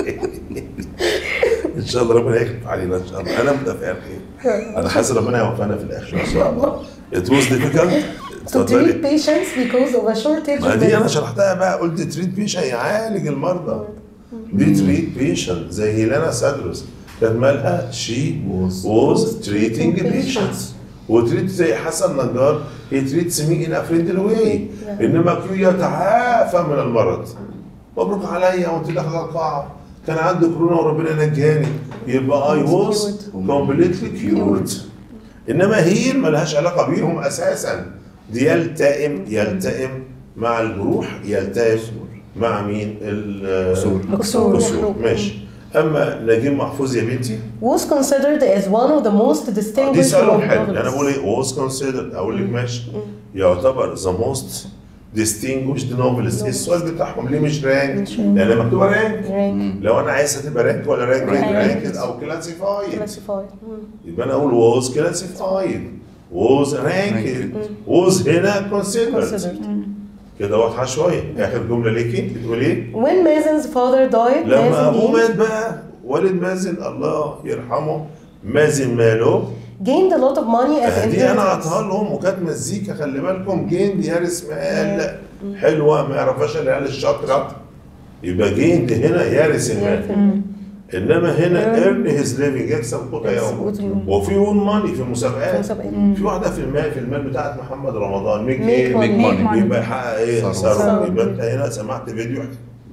ان شاء الله ربنا يكتب علينا ان شاء الله انا متفائل خير انا حاسس ربنا يوفقنا في الاخر ان شاء الله it was difficult to treat اتفضلي patients because of a shortage ما of دي انا medicine. شرحتها بقى قلت تريد بيشن يعالج المرضى دي تريد بيشن زي هيلانا سادروس كان مالها شي was treating patients وتريد زي حسن نجار هي تريد سمي ان فريندلي واي انما كيو يتعافى من المرض مبروك عليا وانت داخل القاعه كان عندي كورونا وربنا نجاني يبقى اي was completely cured انما هي ملهاش علاقه بيهم اساسا دي يلتئم يلتئم مع الجروح يلتئم مع مين؟ كسور. كسور. الكسور ماشي اما نجيب محفوظ يا بنتي was considered as one of the most دي distinguished سؤالهم world حلو novelists. انا بقول ايه was considered اقول لك ماشي يعتبر ذا موست distinguished novelists السؤال بتاعهم ليه مش رانك؟ مش rank. لان مكتوبه رانك rank لو انا عايزها تبقى رانك ولا رانك Rank. رانك او كلاسيفايد classified يبقى انا اقول was classified was ranked was هنا considered considered كده واضحه شويه اخر جمله ليكي بتقول ايه؟ when Mazen's father died لما Mazen ابوه gained, مات بقى والد مازن الله يرحمه مازن ماله gained a lot of money as دي انا inheritance اعطاها لهم وكانت مزيكا خلي بالكم جين دي يارس مال حلوه ما يعرفهاش الا العيال الشاطره يبقى جين دي هنا يارس المال انما هنا ايرن هيز ليفنج يكسب قوت يومه يوم. وفي وون ماني في المسابقات مسابقات. في واحده في المال في المال بتاعت محمد رمضان ميك Make ايه money. Make money. يبقى يحقق ايه ثروة. ثروه ثروة. يبقى انت هنا سمعت فيديو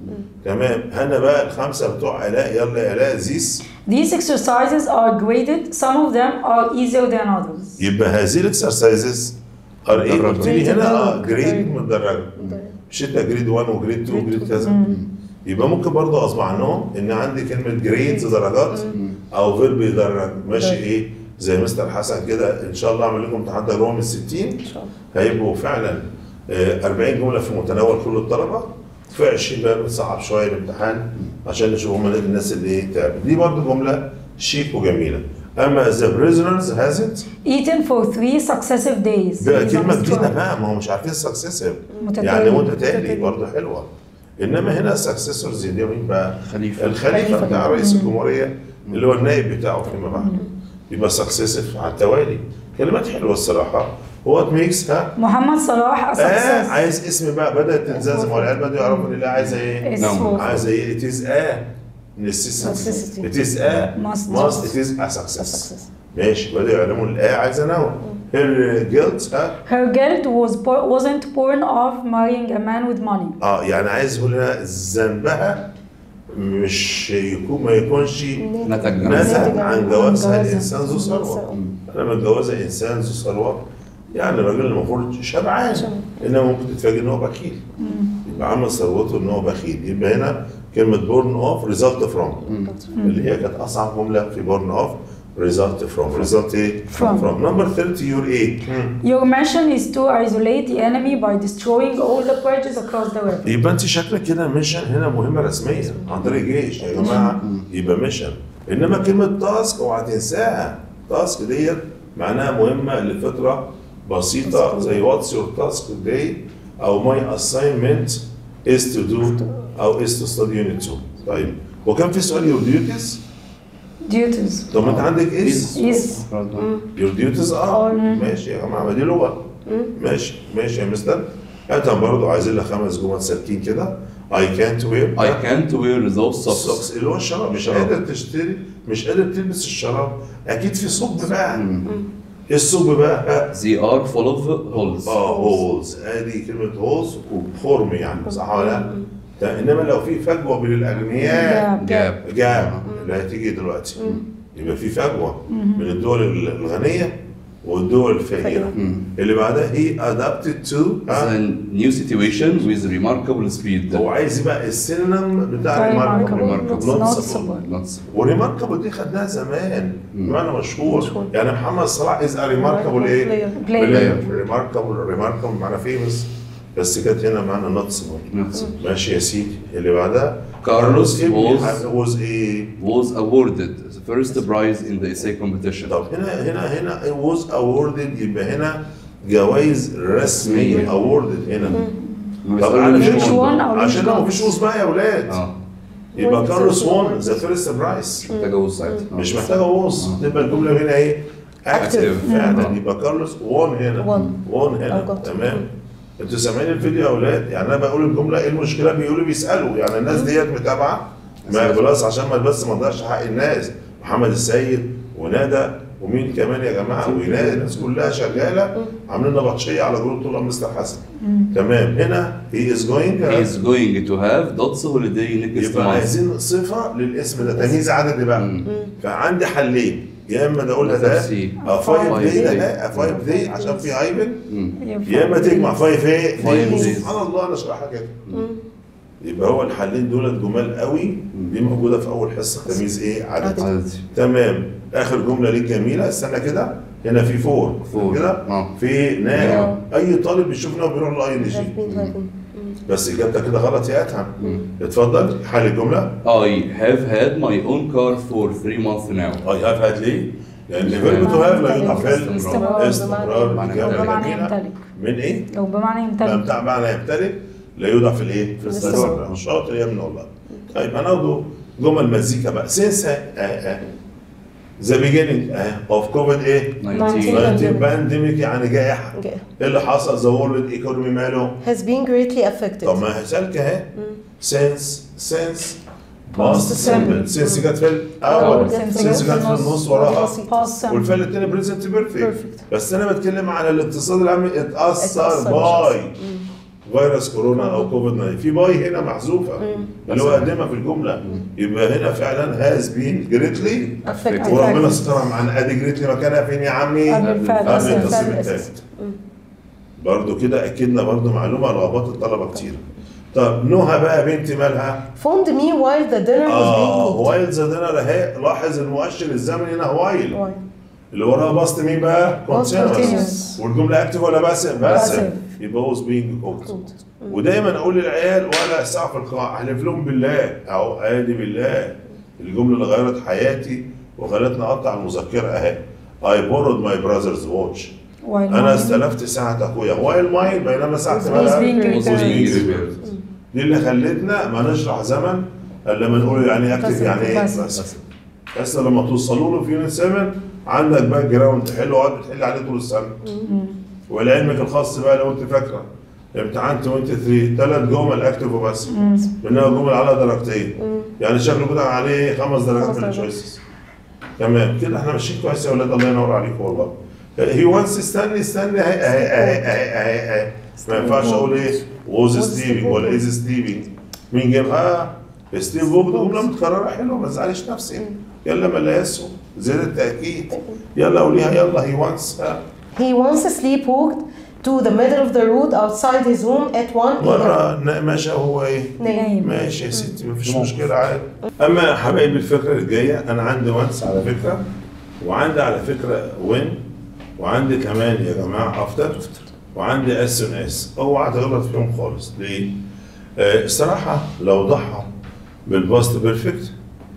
تمام هنا بقى الخمسه بتوع الاء يلا يا الاء زيس These exercises are graded. Some of them are easier than others. يبقى هذه الاكسرسايزز ار ايه مدرجة. قلت لي هنا اه مدرجة. جريد مدرجه مش انت جريد 1 وجريد 2 وجريد كذا يبقى ممكن برضه غصب عنهم ان عندي كلمه جريدز درجات او فيرب يدرج ماشي ايه زي مستر حسن كده ان شاء الله اعمل لكم امتحان تجربه من 60 ان شاء الله هيبقوا فعلا آه، 40 جمله في متناول كل الطلبه في 20 بقى بنصعب شويه الامتحان عشان نشوف هم الناس اللي ايه تعبت دي برضه جمله شيك وجميله اما the prisoners hasn't Eaten for three successive days. بقى These كلمه are جديده strong. بقى ما هو مش عارفين سكسيسيف متتالي. يعني متتالي متتالي. برضه حلوه انما هنا سكسيسورز دي مين بقى؟ خليفة. الخليفه خليفة. بتاع رئيس الجمهوريه اللي هو النائب بتاعه فيما بعد يبقى سكسيسيف على التوالي كلمات حلوه الصراحه وات ميكس ها محمد صلاح a اه success. عايز اسم بقى بدات تنززم والعيال بدأوا يعرفوا ان لا عايزه ايه؟ It's نعم. for- عايزه ايه؟ it is a necessity Necessity. it is a Must. must it is a success success. ماشي بدأوا يعلموا الآية عايزة نوع her guilt ها Her guilt was por- wasn't born of marrying a man with money. اه يعني عايز يقول لنا ذنبها مش يكون ما يكونش نتج عن نتج عن جوازها جوازها. الانسان ذو ثروه انا متجوزه انسان ذو ثروه يعني الراجل المفروض شبعان شبعان. انما ممكن تتفاجئ ان هو بخيل يبقى عمل ثروته ان هو بخيل يبقى هنا كلمه بورن اوف ريزلت فروم اللي هي كانت اصعب جمله في بورن اوف ريزلت فروم ريزلت ايه؟ From. فروم نمبر 30 يور ايه؟ Your mission is to isolate the enemy by destroying all the bridges across the river. يبقى انت شكلك كده ميشن هنا مهمه رسميه عن طريق جيش يا جماعه يبقى ميشن انما كلمه تاسك اوعى تنساها تاسك ديت معناها مهمه لفتره بسيطه زي واتس يور تاسك داي او ماي اساينمنت از تو دو او از تو ستدي يونت 2 طيب وكان في سؤال يور ديوتيز Duties. طب ما انت عندك از Is يور ديوتيز اه ماشي يا جماعه ما دي لغه ماشي ماشي يا مستر انت برضه عايزين لك خمس جمل ثابتين كده اي كانت وير I can't wear those socks. السوكس اللي هو الشراب مش الشراب. قادر تشتري مش قادر تلبس الشراب اكيد في ثقب بقى ايه الثقب بقى؟ They are full of holes. اه هولز ادي كلمه هولز وخرم يعني صح ولا لا؟ ده انما لو في فجوه بين الاغنياء Gap. Gap. جاب اللي هتيجي دلوقتي يبقى في فجوه بين الدول الغنيه والدول الفقيره اللي بعدها هي adapted to It's ها؟ a new situation with remarkable speed. هو عايز يبقى السينونيم بتاع Remarkable. ريماركابل Remarkable. Noticeable. Not وريماركابل دي خدناها زمان بمعنى مشهور يعني محمد صلاح از ريماركابل ايه؟ Player. ريماركابل ريماركابل معنى فيمس بس كانت هنا معنى نوتسبل not ماشي يا سيدي اللي بعدها Carlos was was ايه؟ was awarded the first prize in the essay competition. طب هنا هنا هنا was awarded يبقى هنا جوائز رسميه awarded هنا طب مش مش won أو مش عشان لو got. مفيش وز بقى يا اولاد اه يبقى كارلوس وون ذا فيرست برايس تجاوز ساعتها مش محتاجه ووز تبقى الجمله هنا ايه؟ اكتف Active. فعلا مم. يبقى كارلوس وون هنا Won. وون هنا أو got. تمام انتوا سامعين الفيديو يا اولاد يعني انا بقول الجمله ايه المشكله بيقولوا بيسالوا يعني الناس ديت متابعه ما بلاس عشان ما بس ما نضيعش حق الناس محمد السيد وندى ومين كمان يا جماعه وينادي الناس كلها شغاله عاملين لنا بطشيه على جروب طلاب مستر حسن تمام هنا هي از جوينج He is going to have Dots holiday next يبقى month. عايزين صفه للاسم ده تمييز عددي بقى فعندي حلين يا اما ده اقولها ده سي. فايف Five دي day. ده فايف دي عشان في هايبن Yeah, يا اما fine. تجمع فايف ايه Five دي. days. سبحان الله انا اشرحها كده يبقى هو الحلين دول جمال قوي دي موجوده في اول حصه تمييز ايه عدد عدد. تمام اخر جمله ليك جميله استنى كده هنا في فور فور. كده آه. في نام اي طالب بيشوف انه بيروح لاي ان جي have been having بس اجابتك كده غلط يا ادهم اتفضل حل الجمله I have had my own car for three months now. اي هاف هاد ليه؟ لان فيرب تو هاف لا يوضع فعل استمرار. استمرار بمعنى- إجابة لو بمعنى جميلة. يمتلك من ايه؟ لو بمعنى لا يمتلك بتاع معنى يمتلك لا يوضع في الايه؟ في الاستمرار شاطر يا ابن والله طيب هناخده جمل مزيكا بقى سينس ذا بيجيننج اوف كوفيد ايه؟ 19. 19 بانديميك يعني جائحه Okay. ايه اللي حصل؟ ذا وورلد ايكونومي ماله؟ has been greatly affected طب ما هي سالكه اهي سينس سينس Past باست simple. سيمبل سينس جت في الاول أول سينس سينس جت في النص وراها past simple. والفعل التاني بريزنت بيرفكت Perfect. بس انا بتكلم على الاقتصاد العالمي اتاثر اتأثر باي فيروس كورونا او كوفيد 19 في باي هنا محذوفه اللي هو قدمها في الجمله يبقى هنا فعلا هاز بين جريتلي affected وربنا سترها معانا ادي جريتلي مكانها فين يا عمي؟ قبل الفعل قبل الأساسي. التصريف الفعل الثالث برضو كده اكدنا برضو معلومه رغبات الطلبه كتير طب نهى بقى بنتي مالها؟ phoned me while the dinner was اه being cooked وايل ذا دينر اهي لاحظ المؤشر الزمني هنا وايل While. اللي وراها باست مين بقى؟ continuous continuous. والجمله اكتف ولا باسف؟ باسف Passive. يبقى هو بينج كوكت ودايما اقول للعيال ولا الساعه في القاع احلف لهم بالله او ادي بالله الجمله اللي غيرت حياتي وخلتني اقطع المذكره اهي I borrowed my brother's watch While انا mine استلفت ساعه اخويا while mine بينما ساعه was مالها being Was being repaired. repaired. دي اللي خلتنا ما نشرح زمن الا لما نقول يعني اكتف باسف. يعني ايه باسف. باسف بس لما توصلوا له في يونت 7 عندك باك جراوند تحل وقعد بتحل عليه طول السنه ولعلمك الخاص بقى لو انت فاكره امتحان 23 ثلاث جمل اكتف وبس منها جمل على درجتين يعني شكله كده عليه خمس درجات خمس من درجات. التشويسز تمام كده احنا ماشيين كويس يا اولاد الله ينور عليكم والله هي وانس استني استني اهي اهي اهي اهي اهي اهي ما ينفعش اقول ايه ووز ستيفنج ولا از ستيفنج مين جابها؟ ستيف بوب دي جمله متكرره حلوه ما تزعليش نفسك يلا ملاسه زيادة التأكيد يلا قوليها يلا هي وانس He once sleepwalked to the middle of the road outside his home at 1 a.m. مرة نا- ماشي هو ايه نايم. ماشي يا ستي مفيش مشكلة عادي أما يا حبايبي الفكرة الجاية أنا عندي وانس على فكرة وعندي على فكرة وين وعندي كمان يا جماعة أفتر وعندي اس ان اس اوعى تغلط فيهم خالص ليه؟ آه الصراحة لو ضحى بالباست بيرفكت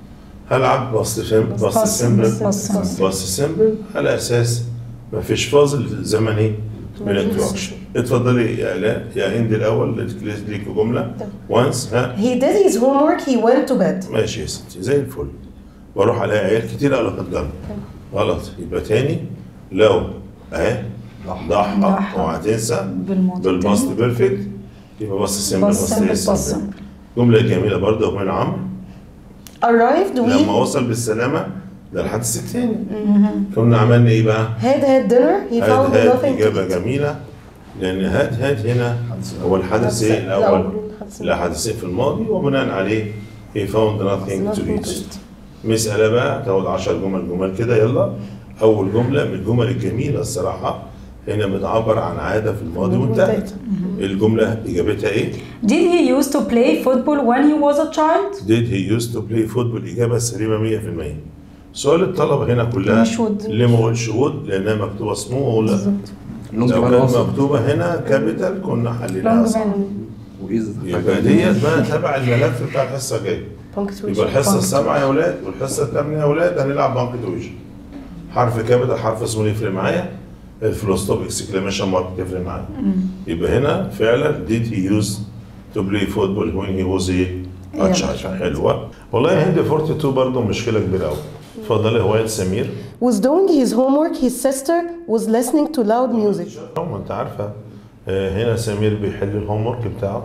هلعب باست فيم باست باست سيمبل سيمبل. باست سيمبل. باست سيمبل على اساس مفيش فاصل زمني من التراكشن اتفضلي يا الاء يا هند الاول ليك جمله وانس ها He did his homework, he went to bed. ماشي يا ستي زي الفل بروح على عيال كتير قالوا قدام غلط يبقى تاني لو اهي ضحى ضحى. اوعى تنسى بالماضي بالباست بيرفكت يبقى باست سيمبل باست سيمبل، باست باست سيمبل سيمبل. جمله جميله برضه من عمرو Arrived, لما we وصل بالسلامه ده الحدث التاني كنا عملنا ايه بقى؟ had had dinner, he هاد found هاد nothing to إجابة eat. جميلة لأن هاد هاد هنا هو الحدث إيه الأول حدث الحدثين في الماضي وبناء عليه he found nothing to Nothing to eat eat. مسألة بقى تاخد 10 جمل جمل كده يلا أول جملة من الجمل الجميلة الصراحة هنا بتعبر عن عادة في الماضي وانتهت الجملة إجابتها إيه؟ Did he used to play football when he was a child? Did he used to play football؟ إجابة سليمة 100% سؤال الطلبة هنا كلها مش would. ليه ما قلتش would؟ لأنها مكتوبة سمول لو ممكن كانت اوصل مكتوبة هنا كابيتال كنا حليناها Long صح man. واذا يبقى ديت بقى تبع الملف بتاع الحصة الجاية punctuation. يبقى الحصة السابعة يا ولاد والحصة الثامنة يا ولاد هنلعب بانكتويشن حرف كابيتال حرف اسمه يفرق معايا الفلوستوب اكسكليميشن مارك تفرق معايا يبقى هنا فعلا did he use to play football when he was a a child حلوة والله يا هند 42 برضه مشكلة كبيرة قوي اتفضلي هواية سمير Was doing his homework, his sister was listening to loud music. ما انت عارفه آه، هنا سمير بيحل الهوم ورك بتاعه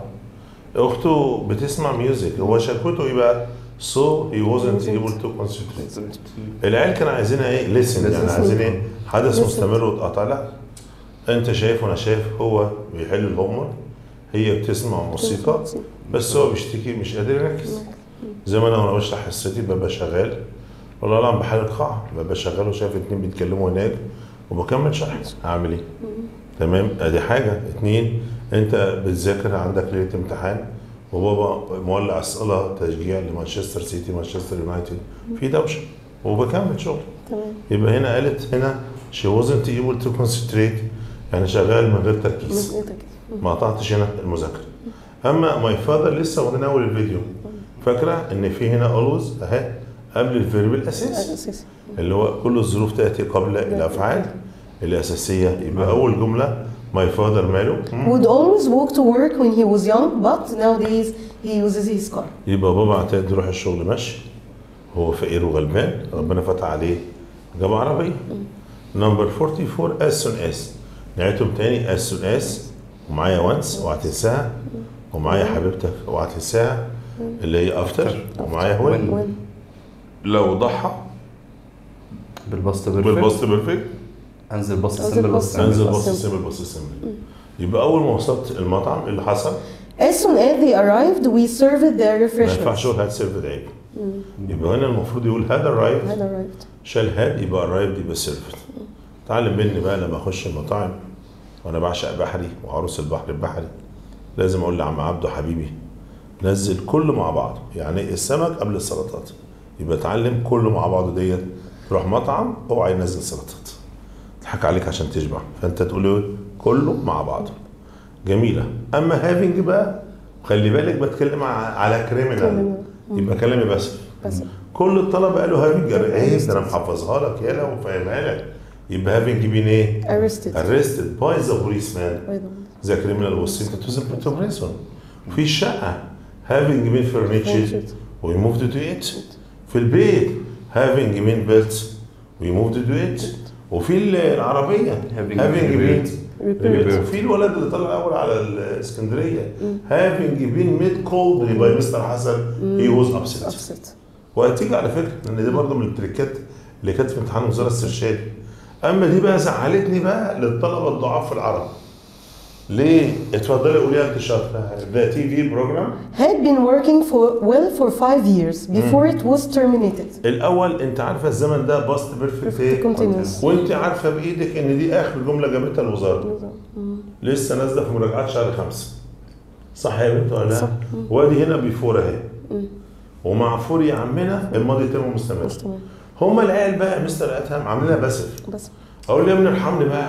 اخته بتسمع ميوزك هو شكوته ايه بقى؟ so he wasn't able to concentrate العيال كانوا عايزينها ايه؟ listen يعني عايزين ايه؟ حدث مستمر واتقطع لا انت شايف وانا شايف هو بيحل الهوم ورك هي بتسمع موسيقى بس هو بيشتكي مش قادر يركز زي ما انا وانا بشرح حصتي ببقى شغال والله لا بحل القاعه ببقى شغال وشايف اتنين بيتكلموا هناك وبكمل شرح هعمل ايه؟ تمام ادي حاجه اتنين انت بتذاكر عندك ليله امتحان وبابا مولع الصلاه تشجيع لمانشستر سيتي مانشستر يونايتد في دوشه وبكمل شغل تمام. يبقى هنا قالت هنا she wasn't able to concentrate يعني شغال من غير تركيز ما قطعتش هنا المذاكره اما ماي فاذر لسه واخدين اول الفيديو فاكره ان في هنا اولويز اهي قبل الفيرب الاساسي أساسي. اللي هو كل الظروف تاتي قبل الافعال الاساسيه يبقى اول جمله ماي فاذر ماله مم. Would always walk to work when he was young, but nowadays he uses his car. يبقى بابا اعتاد يروح الشغل ماشي هو فقير وغلبان ربنا فتح عليه جاب عربيه نمبر 44 as soon as نعيدهم تاني as soon as ومعايا وانس اوعى تنساها ومعايا حبيبتك اوعى تنساها اللي هي افتر ومعايا وين When لو ضحى بالباست بيرفكت بالباست بيرفكت انزل باص أنزل سمبل باص بس انزل simple. باص سيمبل باص سيمبل يبقى اول ما وصلت المطعم إيه اللي حصل as soon as they arrived, we served their ما ينفعش refreshments. اقول هاد سيرفد عيب يبقى هنا المفروض يقول هذا الرايف Had arrived. شال هاد يبقى الرايف يبقى سيرفد تعلم مني بقى لما اخش المطاعم وانا بعشق بحري وعروس البحر البحري لازم اقول لعم عبده حبيبي نزل كله مع بعضه يعني السمك قبل السلطات يبقى اتعلم كله مع بعضه ديت تروح مطعم اوعى ينزل سلطات تضحك عليك عشان تشبع فانت تقول له كله مع بعضه جميله اما هافينج بقى خلي بالك بتكلم ع- على كريمنال يبقى كلامي بس بس. كل الطلبه قالوا هافينج عيب ده انا محفظها لك يالا وفاهمها لك يبقى هافينج بين ايه؟ Arrested. arrested by the policeman By the- the criminal was sent to the to prison في الشقه having been furnished Furnished. we moved to it في البيت having been built we moved to it وفي العربيه Having having been been Repaired. repaired. وفي الولد اللي طلع الاول على الاسكندريه having been made cold by مستر حسن he was upset Upset. وهتيجي على فكره ان دي برضه من التريكات اللي كانت في امتحان وزاره السرشادي اما دي بقى زعلتني بقى للطلبه الضعاف في العرب ليه؟ اتفضلي قوليها انت شاطره ده تي في بروجرام Had been working for well for five years before it was terminated. الاول انت عارفه الزمن ده باست بيرفكت ايه؟ Continuous. وانت عارفه بايدك ان دي اخر جمله جابتها الوزاره لسه نازله في مراجعات شهر خمسه صح يا بنت ولا لا؟ صح. وادي هنا بيفور اهي ومع فور يا عمنا الماضي تم مستمر هما العيال بقى مستر اتهم عاملينها بسف بس اقول له يا ابني ارحمني بقى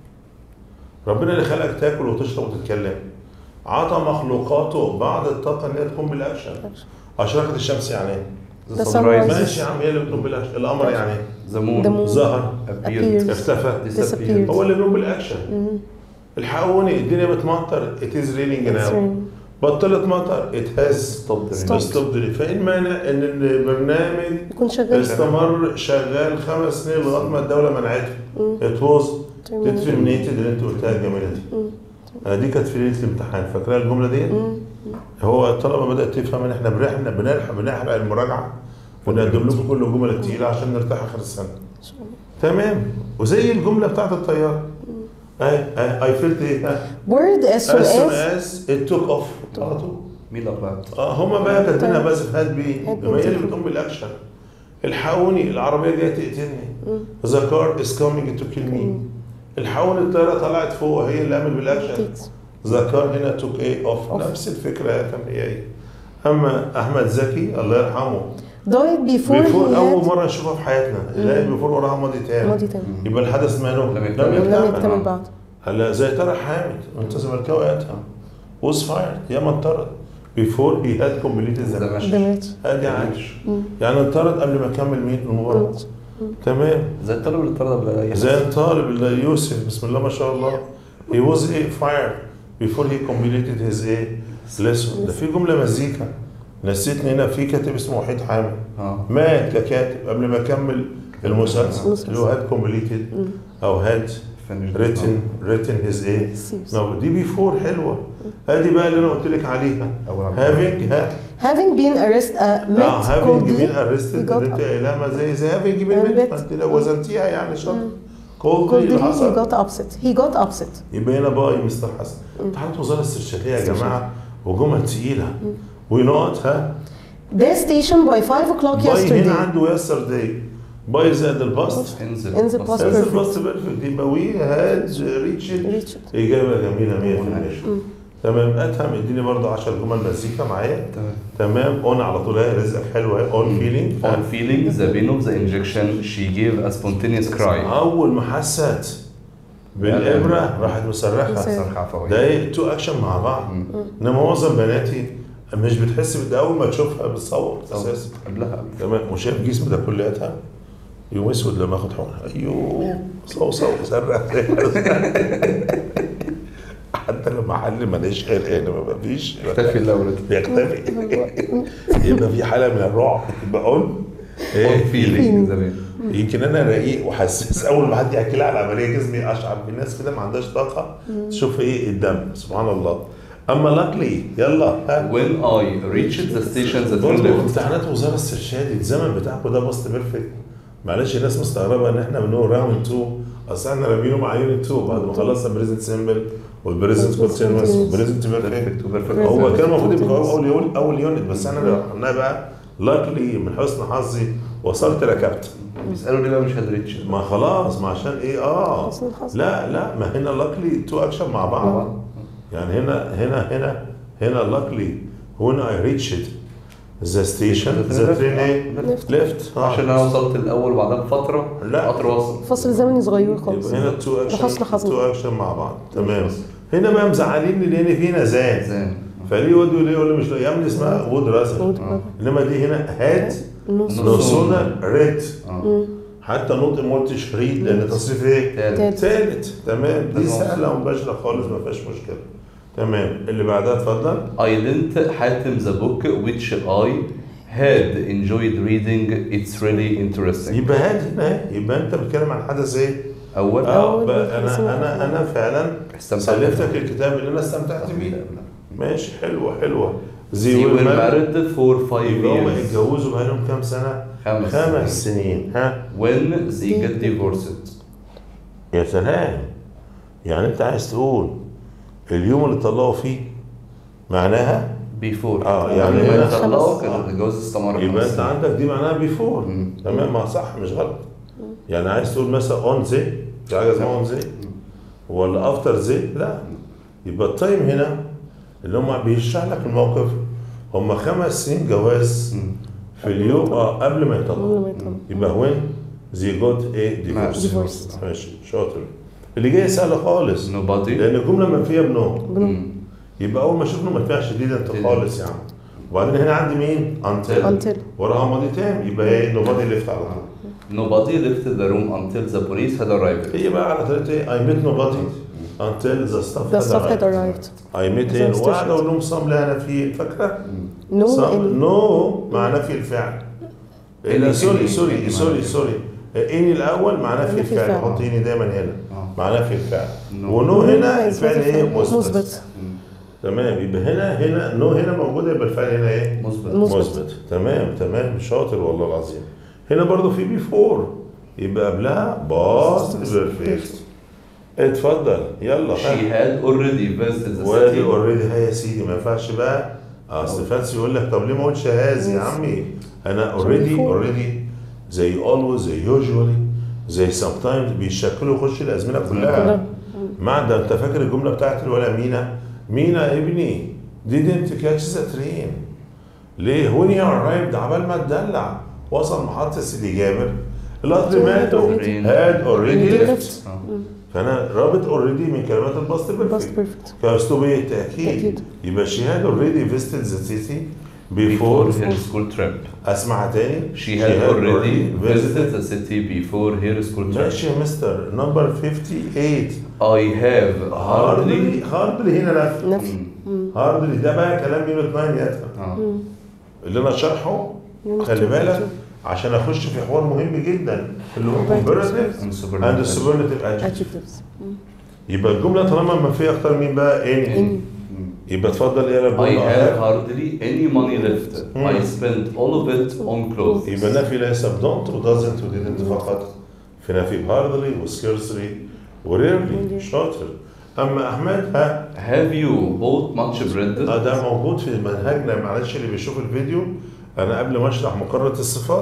ربنا اللي خلقك تاكل وتشرب وتتكلم عطى مخلوقاته بعض الطاقه ان هي تقوم بالاكشن اشرقت الشمس يعني ايه؟ The sunrise. ماشي يا عم هي اللي بتقوم بالاكشن القمر يعني ايه؟ The moon The moon. ظهر appeared اختفى Disappeared. هو اللي بيقوم بالاكشن الحقوني الدنيا بتمطر it is raining It's now raining. بطلت مطر it has Stopped the Stopped. stopped فايه المانع ان البرنامج يكون شغال استمر شغال خمس سنين لغايه ما الدوله منعته ات واز ترمينيتد اللي انت قلتها الجميله دي انا دي كانت في ليله الامتحان فاكرها الجمله دي هو الطلبه بدات تفهم ان احنا بنحرق بنحرق بنحرق المراجعه ونقدم لكم كل الجمل التقيله عشان نرتاح اخر السنه تمام وزي الجمله بتاعت الطياره اي اي فيلت ايه ها word as soon as soon as as it took off على طول مين الأقوى؟ اه هما بقى كاتبينها طيب. بس في هاد بي هاد ما هي اللي بي. بتقوم بالاكشن الحقوني العربيه جايه تقتلني ذا كار از كامينج تو كيل مي الحقوني الطياره طلعت فوق هي اللي قامت بالاكشن takes ذا كار هنا توك ايه اوف Off. نفس الفكره يا كان هي هي اما احمد زكي الله يرحمه died before بيفور he اول had مره نشوفها في حياتنا نلاقي بيفور وراها ماضي تاني ماضي تاني يبقى الحدث ماله لم لم يكتمل. لم يكتمل يكتمل بعد هلا زي طارق حامد وانت زملكاوي وقتها was fired يا ما انطرد before he had completed the ده match ماشي. ده ماتش ادي عايش يعني انطرد قبل ما اكمل مين المباراه تمام زي الطالب اللي اتطرد قبل أي زي الطالب اللي يوسف بسم الله ما شاء الله he was a fired before he completed his a lesson ده في جمله مزيكا نسيتني هنا في كاتب اسمه وحيد حامد اه مات ككاتب قبل ما اكمل المسلسل المسلسل. اللي هو هاد كومبليتد او هاد finished. written written his a Series. no دي بيفور حلوه ادي بقى اللي انا قلت لك عليها أول عام. having ها having been arrested uh, اه met having coldly been arrested he got اللي انت قايلها ما زي زي having been Uh, met met. ما انت لو وزنتيها يعني شاطر coldly coldly اللي he حصل got upset he got upset يبقى هنا بقى يا مستر حسن امتحانات وزاره السرشاديه يا جماعه وجمل تقيله ونقط ها their station by 5 o'clock باي هنا yesterday عنده يسترداي باي زائد الباست انزل انزل بس. past هذا perfect. الباست بيرفكت يبقى وي هاد ريتشد reached اجابه جميله 100% تمام اتهم اديني برضه 10 جمل مزيكا معايا تمام تمام اون على طول هي رزقك حلوه اهي اون فيلينج On feeling the pain of the injection, she gave a spontaneous cry. اول ما حست بالابره راحت مسرحه صرخة عفوية. ده ايه تو اكشن مع بعض انما معظم بناتي مش بتحس بده اول ما تشوفها بتصور اساسا قبلها قبل. تمام وشايف جسم ده كلياتها يوم اسود لما اخد حقنه ايوه صو صو سرع حتى لما حل ماليش غير ايه ما فيش اختفي الاول بيختفي يبقى في حاله من الرعب يبقى اون On ايه feeling زمان يمكن انا رقيق وحساس اول ما حد يحكي لي على العمليه جسمي اشعر بالناس كده ما عندهاش طاقه تشوف ايه الدم سبحان الله اما لاكلي يلا ها When I reached the station that we برضه left, امتحانات وزاره السرشادي الزمن بتاعكم ده بوست بيرفكت معلش الناس مستغربه ان احنا بنقول راوند 2 اصل احنا رامينه مع يونت 2 بعد ما خلصنا بريزنت سيمبل والبريزنت كونتينوس والبريزنت بيرفكت perfect وبرفكت هو كان المفروض يبقى هو اول يونت اول يونت بس انا اللي عملناه بقى لاكلي من حسن حظي وصلت ركبت بيسألوا ليه بقى مش هدريتش ما خلاص ما عشان ايه اه حسن الحظ. لا لا ما هنا لاكلي تو اكشن مع بعض يعني هنا هنا هنا هنا لاكلي هنا اي ريتشد ذا ستيشن ذا ترين ايه ليفت عشان انا وصلت الاول وبعدها بفتره لا. القطر وصل فصل زمني صغير خالص يبقى هنا تو ده حسن اكشن حظ. تو اكشن مع بعض تمام هنا بقى مزعليني لان في نزان زين فليه ود وليه يقول لي مش يا ابني اسمها وود راسل انما دي هنا هات نص نصونا ريد اه حتى نطق ما قلتش ريد لان تصريف ايه؟ تالت تالت تمام دي لازم سهله ومباشره خالص ما فيهاش مشكله تمام اللي بعدها اتفضل I didn't حاتم the book which I had enjoyed reading it's really interesting يبقى هات هنا يبقى انت بتتكلم عن حدث ايه؟ اول اه أول بقى حدث انا انا انا فعلا استمتعت سلفتك الكتاب اللي انا استمتعت بيه ماشي حلوه حلوه زي They were والمرد married for five يبقى هم years اتجوزوا بقالهم كام سنه؟ خمس خمس سنين ها when they get divorced يا سلام يعني انت عايز تقول اليوم اللي طلقوا فيه معناها before آه، يعني قبل ما هنا يطلقوا خمس. كان الجواز استمر يبقى خمس انت سنين. عندك دي معناها بيفور مم. تمام ما صح مش غلط يعني عايز تقول مثلا اون زي في حاجه اسمها اون زي ولا افتر زي لا يبقى التايم هنا اللي هم بيشرح لك الموقف هم خمس سنين جواز مم. في اليوم اه قبل ما قبل يطلقوا ما يطلع. يبقى وين زي جوت ايه ديفورس Divorced. ماشي شاطر اللي جاي سهله خالص nobody لان الجمله منفيه بنو مم. يبقى اول ما اشوف منفيه شديده انت خالص يعني وبعدين هنا عندي مين؟ انتل Until. وراها ماضي تام يبقى ايه نوبادي ليفت على طول nobody left the room until the police had arrived هي بقى على طريقه ايه؟ I met nobody until the staff The staff had arrived. arrived. I met The in station. وقاعد اقول لهم صام لها نفي فاكره؟ No صام any. نو مع نفي الفعل لا Any- سوري any- سوري any سوري معنى. سوري اني الاول مع نفي نفي الفعل الفعل. حط اني دايما هنا آه. مع نفي الفعل No. ونو هنا No الفعل ايه؟ مثبت مثبت تمام يبقى هنا هنا نو هنا موجوده يبقى الفعل هنا ايه؟ مثبت مثبت. مثبت تمام تمام شاطر والله العظيم هنا برضو في بيفور يبقى قبلها باست بيرفكت اتفضل يلا she ها. had already visited the وادي city اوريدي هي يا سيدي ما ينفعش بقى اصل فانسي يقول لك طب ليه ما قلتش هاز يا عمي انا اوريدي before. اوريدي زي اولويز زي يوجوالي زي سام تايمز بيشكلوا يخش الازمنه كلها كلها. ما ده انت فاكر الجمله بتاعت الولا مينا مينا ابني didn't catch the train ليه when you arrived عبال ما تدلع وصل محطة سيدي جابر القطر ماته already. had already left left. آه. فانا رابط اوريدي من كلمات الباست Past بيرفكت perfect. كاسلوب ايه تاكيد تأكيد. يبقى she had already visited the city before before her school trip اسمعها تاني she had already visited the city before her school trip ماشي يا مستر نمبر 58 I have hardly هاردلي هاردلي هنا نفي نفي هاردلي ده بقى كلام يونت 9 يا آه. اللي انا شرحه Unit خلي two. بالك عشان اخش في حوار مهم جدا اللي هو comparative and and superlative. superlative adjective adjectives. يبقى الجمله طالما منفيه اختار مين بقى ان Any. يبقى اتفضل ايه يا I have رب hardly any money left. I spent all of it on clothes. يبقى نفي ليس بدونت ودازنت وديدنت فقط في نفي هاردلي وسكيرسلي وريرلي شاطر اما احمد ها Have you bought much bread? آه، ده موجود في منهجنا معلش اللي بيشوف الفيديو انا قبل ما اشرح مقرره الصفات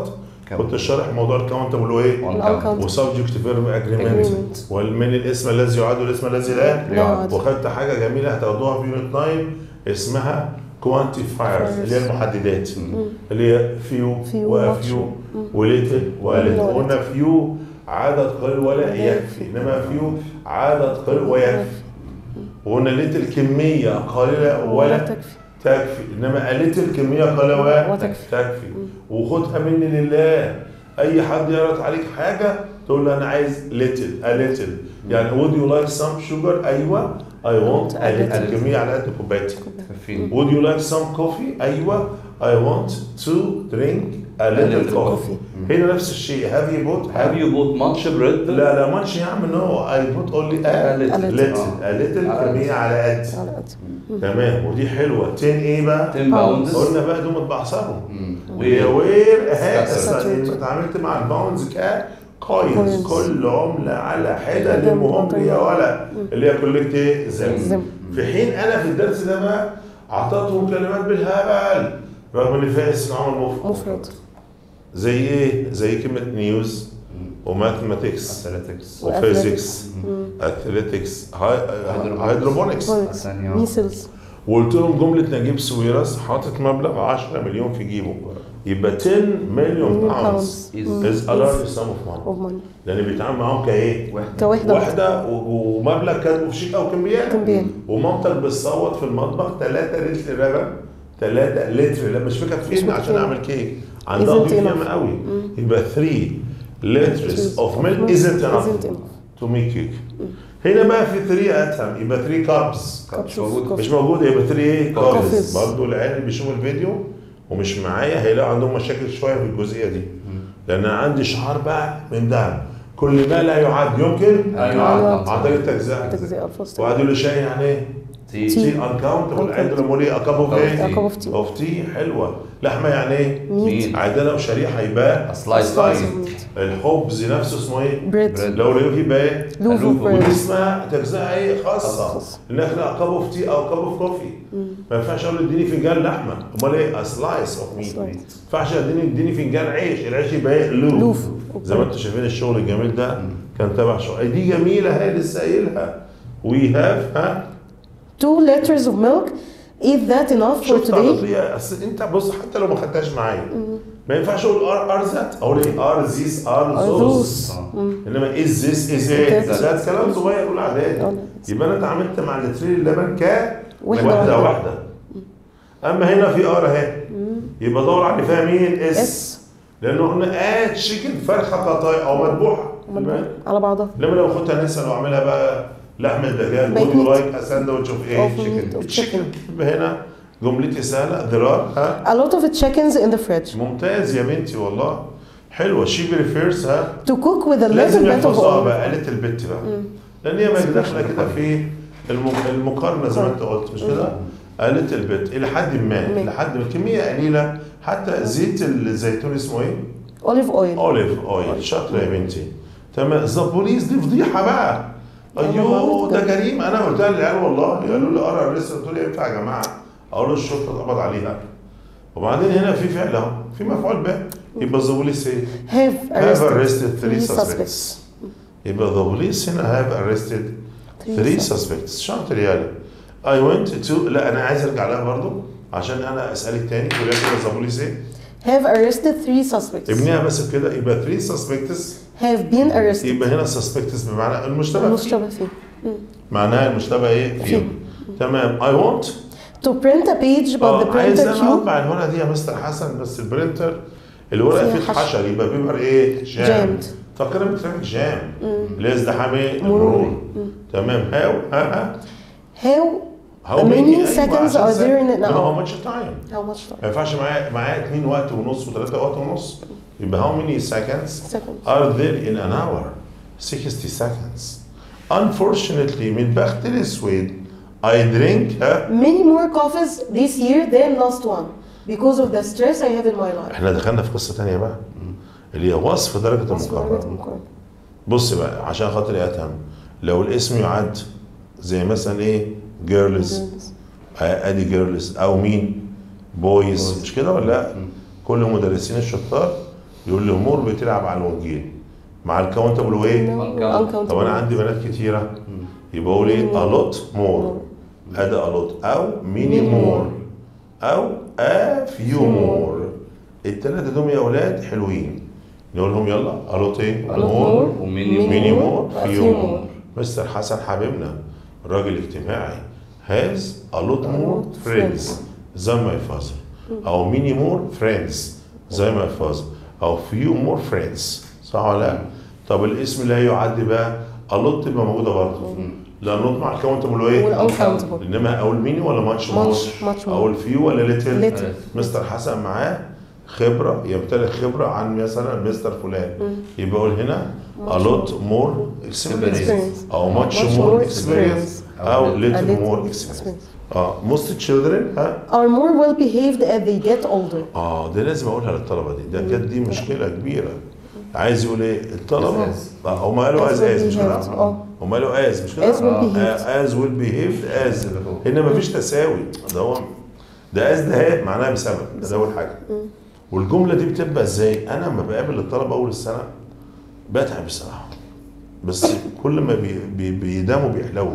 كنت شارح موضوع الكاونتبل وايه Uncountable. وسبجكت فيرب اجريمنت Agreement. ومن الاسم الذي يعد والاسم الذي لا لا يعد. وخدت حاجه جميله هتاخدوها في يونت 9 اسمها كوانتيفايرز اللي هي المحددات اللي هي فيو Few, وفيو much. وليتل وليتل وليتل. قلنا فيو عدد قليل ولا يكفي انما فيو عدد قليل ويكفي وقلنا ليتل كميه قليله ولا تكفي تكفي انما قلت الكميه قليله ولا وتكفي. تكفي وخدها مني لله اي حد يعرض عليك حاجه تقول له انا عايز ليتل a little يعني would you like some sugar ايوه I want a little little. كميه على قد كوبايتي كافيين would you like some coffee ايوه I want to drink a little little coffee هنا نفس الشيء have you bought Have you bought much bread? لا لا ماتش يا عم نو I put only a A little. little a little على قد. كميه على قد على قد تمام ودي حلوه 10 ايه بقى 10 pounds. قلنا بقى دول متبعصرهم Mm. وير Where? وير Scattered. انت اتعاملت مع الباوندز ككوينز Coins. كل عمله على حده حدة المهم منتظمة. يا ولا اللي هي كولكت ايه زم زم. في حين انا في الدرس ده بقى اعطيتهم كلمات بالهبل رغم ان فيها اسم عمل مفرد مفرد زي ايه؟ زي كلمه نيوز وماثماتكس Athletics. وفيزيكس اثليتكس هيدروبونكس الثانية. ميسلز وقلت لهم جمله نجيب سويرس حاطط مبلغ 10 مليون في جيبه يبقى 10 مليون Million باوندز Is- از ا لارج سم اوف ماني اوف ماني لان بيتعامل معاهم كايه؟ واحدة. كوحدة واحده و- ومبلغ كاتبه في شيك او كمبيات كمبيات. ومامتك بتصوت في المطبخ 3 لتر لبن 3 لتر لا مش فاكر فين مش عشان فاكر. اعمل كيك عندها Isn't ضيف ياما enough. قوي يبقى 3 liters of milk isn't enough isn't enough to make cake هنا بقى في 3 اتهم يبقى 3 كابس مش موجود. مش موجود يبقى 3 ايه Coffees. كوفيز برضه العيال اللي بيشوفوا الفيديو ومش معايا هيلاقوا عندهم مشاكل شويه في الجزئيه دي لان انا عندي شعار بقى من ده كل ما لا يعد يمكن أيوة. عن طريق التجزئه تجزئة الفصل وقعدوا يقولوا شاي يعني ايه؟ تي. تي انكاونتبل عندنا مولي اكاب اوف Cup of ايه؟ tea. cup of tea. اوف تي حلوه لحمه يعني ايه؟ ميت عندنا وشريحه يبقى A slice slice of of meat. meat الخبز نفسه اسمه ايه؟ بريد Bread. لو لقيته يبقى ايه؟ لوف لوف. ودي بريد اسمها تجزئه ايه خاصه خاصة. ان احنا كاب اوف تي او كاب اوف كوفي ما ينفعش اقول له اديني فنجان لحمه امال ايه؟ سلايس اوف ميت ما Slice. ينفعش اديني اديني فنجان عيش العيش يبقى ايه؟ لوف لوف. زي ما انتم شايفين الشغل الجميل ده كان تبع شغل دي جميله هي لسه قايلها وي هاف ها two liters of milk is that enough for شفت today عرضية اصل انت بص حتى لو ما خدتهاش معايا ما ينفعش اقول ار ار ذات اقول ايه ار ذيس ار Are ذوز those. انما از ذيس از ايه That. ده كلام صغير يقول اعدادي اه. يبقى انا اتعاملت مع لترين اللبن ك واحدة واحده واحدة. واحده اما هنا في ار اهي يبقى دور على اللي فيها مين اس اس لانه قلنا اه تشيكن فرخه قطايع او مذبوحه على بعضها لما لو خدتها نسال واعملها بقى لحم الدجاج بقت would you meat. like a sandwich of Of ايه meat, of تشيكن هنا جملتي سهله ذرار ها a lot of chickens in the fridge ممتاز يا بنتي والله حلوه شي بريفيرز ها to cook with a little لازم bit of يحفظوها oil بقى قالت البت بقى لان هي ما داخله كده في الم- المقارنه زي ما انت قلت مش كده؟ قالت البت الى حد ما ما. الى حد ما كميه قليله حتى زيت الزيتون اسمه ايه؟ olive oil اوليف اويل شاطره يا بنتي تمام ذا بوليس دي فضيحه بقى ايوه ده جريمه انا قلتها للعيال والله قالوا لي ارى الرئيس قلت له ينفع يا جماعه اقول له الشرطه اتقبض عليها وبعدين هنا في فعل اهو في مفعول به يبقى ذا بوليس ايه؟ have have arrested arrested three three suspects يبقى the police هنا have arrested three suspects شاطر يالا I went to لا انا عايز ارجع لها برضو عشان انا اسالك تاني ولكن the police ايه؟ have arrested three suspects ابنيها بس كده يبقى three suspects have been arrested يبقى هنا suspects بمعنى المشتبه فيه المشتبه فيه معناها المشتبه ايه فيهم تمام I want to print a page but the اه عايز printer انا queue اطبع الورقه دي يا مستر حسن بس البرينتر الورقه فيها فيه حشو. اتحشر يبقى بيبر ايه؟ جام Jammed. فكرة بترافيك جام اللي هي ازدحام ايه؟ مرور. المرور تمام هاو ها ها how How many many seconds أيوة، are عشان there in it No, now how much time how much time ما ينفعش معايا معايا اتنين وقت ونص وثلاثة وقت ونص يبقى how many seconds seconds are there in an hour 60 seconds unfortunately من بخت الاسود I drink ها many more coffees this year than last one because of the stress I have in my life احنا دخلنا في قصة تانية بقى اللي هي وصف درجة وصف درجة المقارنة المقارنة. بص بقى عشان خاطر اتهم لو الاسم يعد زي مثلا ايه جيرلز ادي جيرلز او مين بويز مش كده ولا لا كل مدرسين الشطار يقول لي مور بتلعب على الوجين مع الكاونتبل وايه uncountable طب انا عندي بنات كتيره يبقى اقول ايه a lot more ادي a lot او many more او a few more الثلاثه دول يا اولاد حلوين نقول لهم يلا a lot ايه A lot more more, وميني many more a few few more more. مستر حسن حبيبنا راجل اجتماعي has a lot more more friends friends. than my father او many more friends زي my father او few more friends صح ولا لا؟ طب الاسم اللي هيعدي بقى a lot تبقى موجوده برضه لان not مع الكاونتبل ايه؟ والuncountable انما اقول ميني ولا ماتش Much, much more. اقول فيو ولا ليتل Little. مستر حسن معاه خبره يمتلك خبره عن مثلا مستر فلان يبقى اقول هنا a lot more experience Experience. او much Much more more experience experience. او A little little more experience experience. اه most children ها are more well behaved as they get older اه ده لازم اقولها للطلبه دي ده كانت دي مشكله كبيره عايز يقول ايه الطلبه أز. آه، هم قالوا As از will از مش behaved. كده اه. هم قالوا از مش كده As will behaved. از ويل بيهيفد از هنا مفيش تساوي ده هو ده از ده هي معناها بسبب ده اول حاجه والجمله دي بتبقى ازاي انا لما بقابل الطلبه اول السنه بتعب الصراحه بس كل ما بي بي بيداموا بيحلو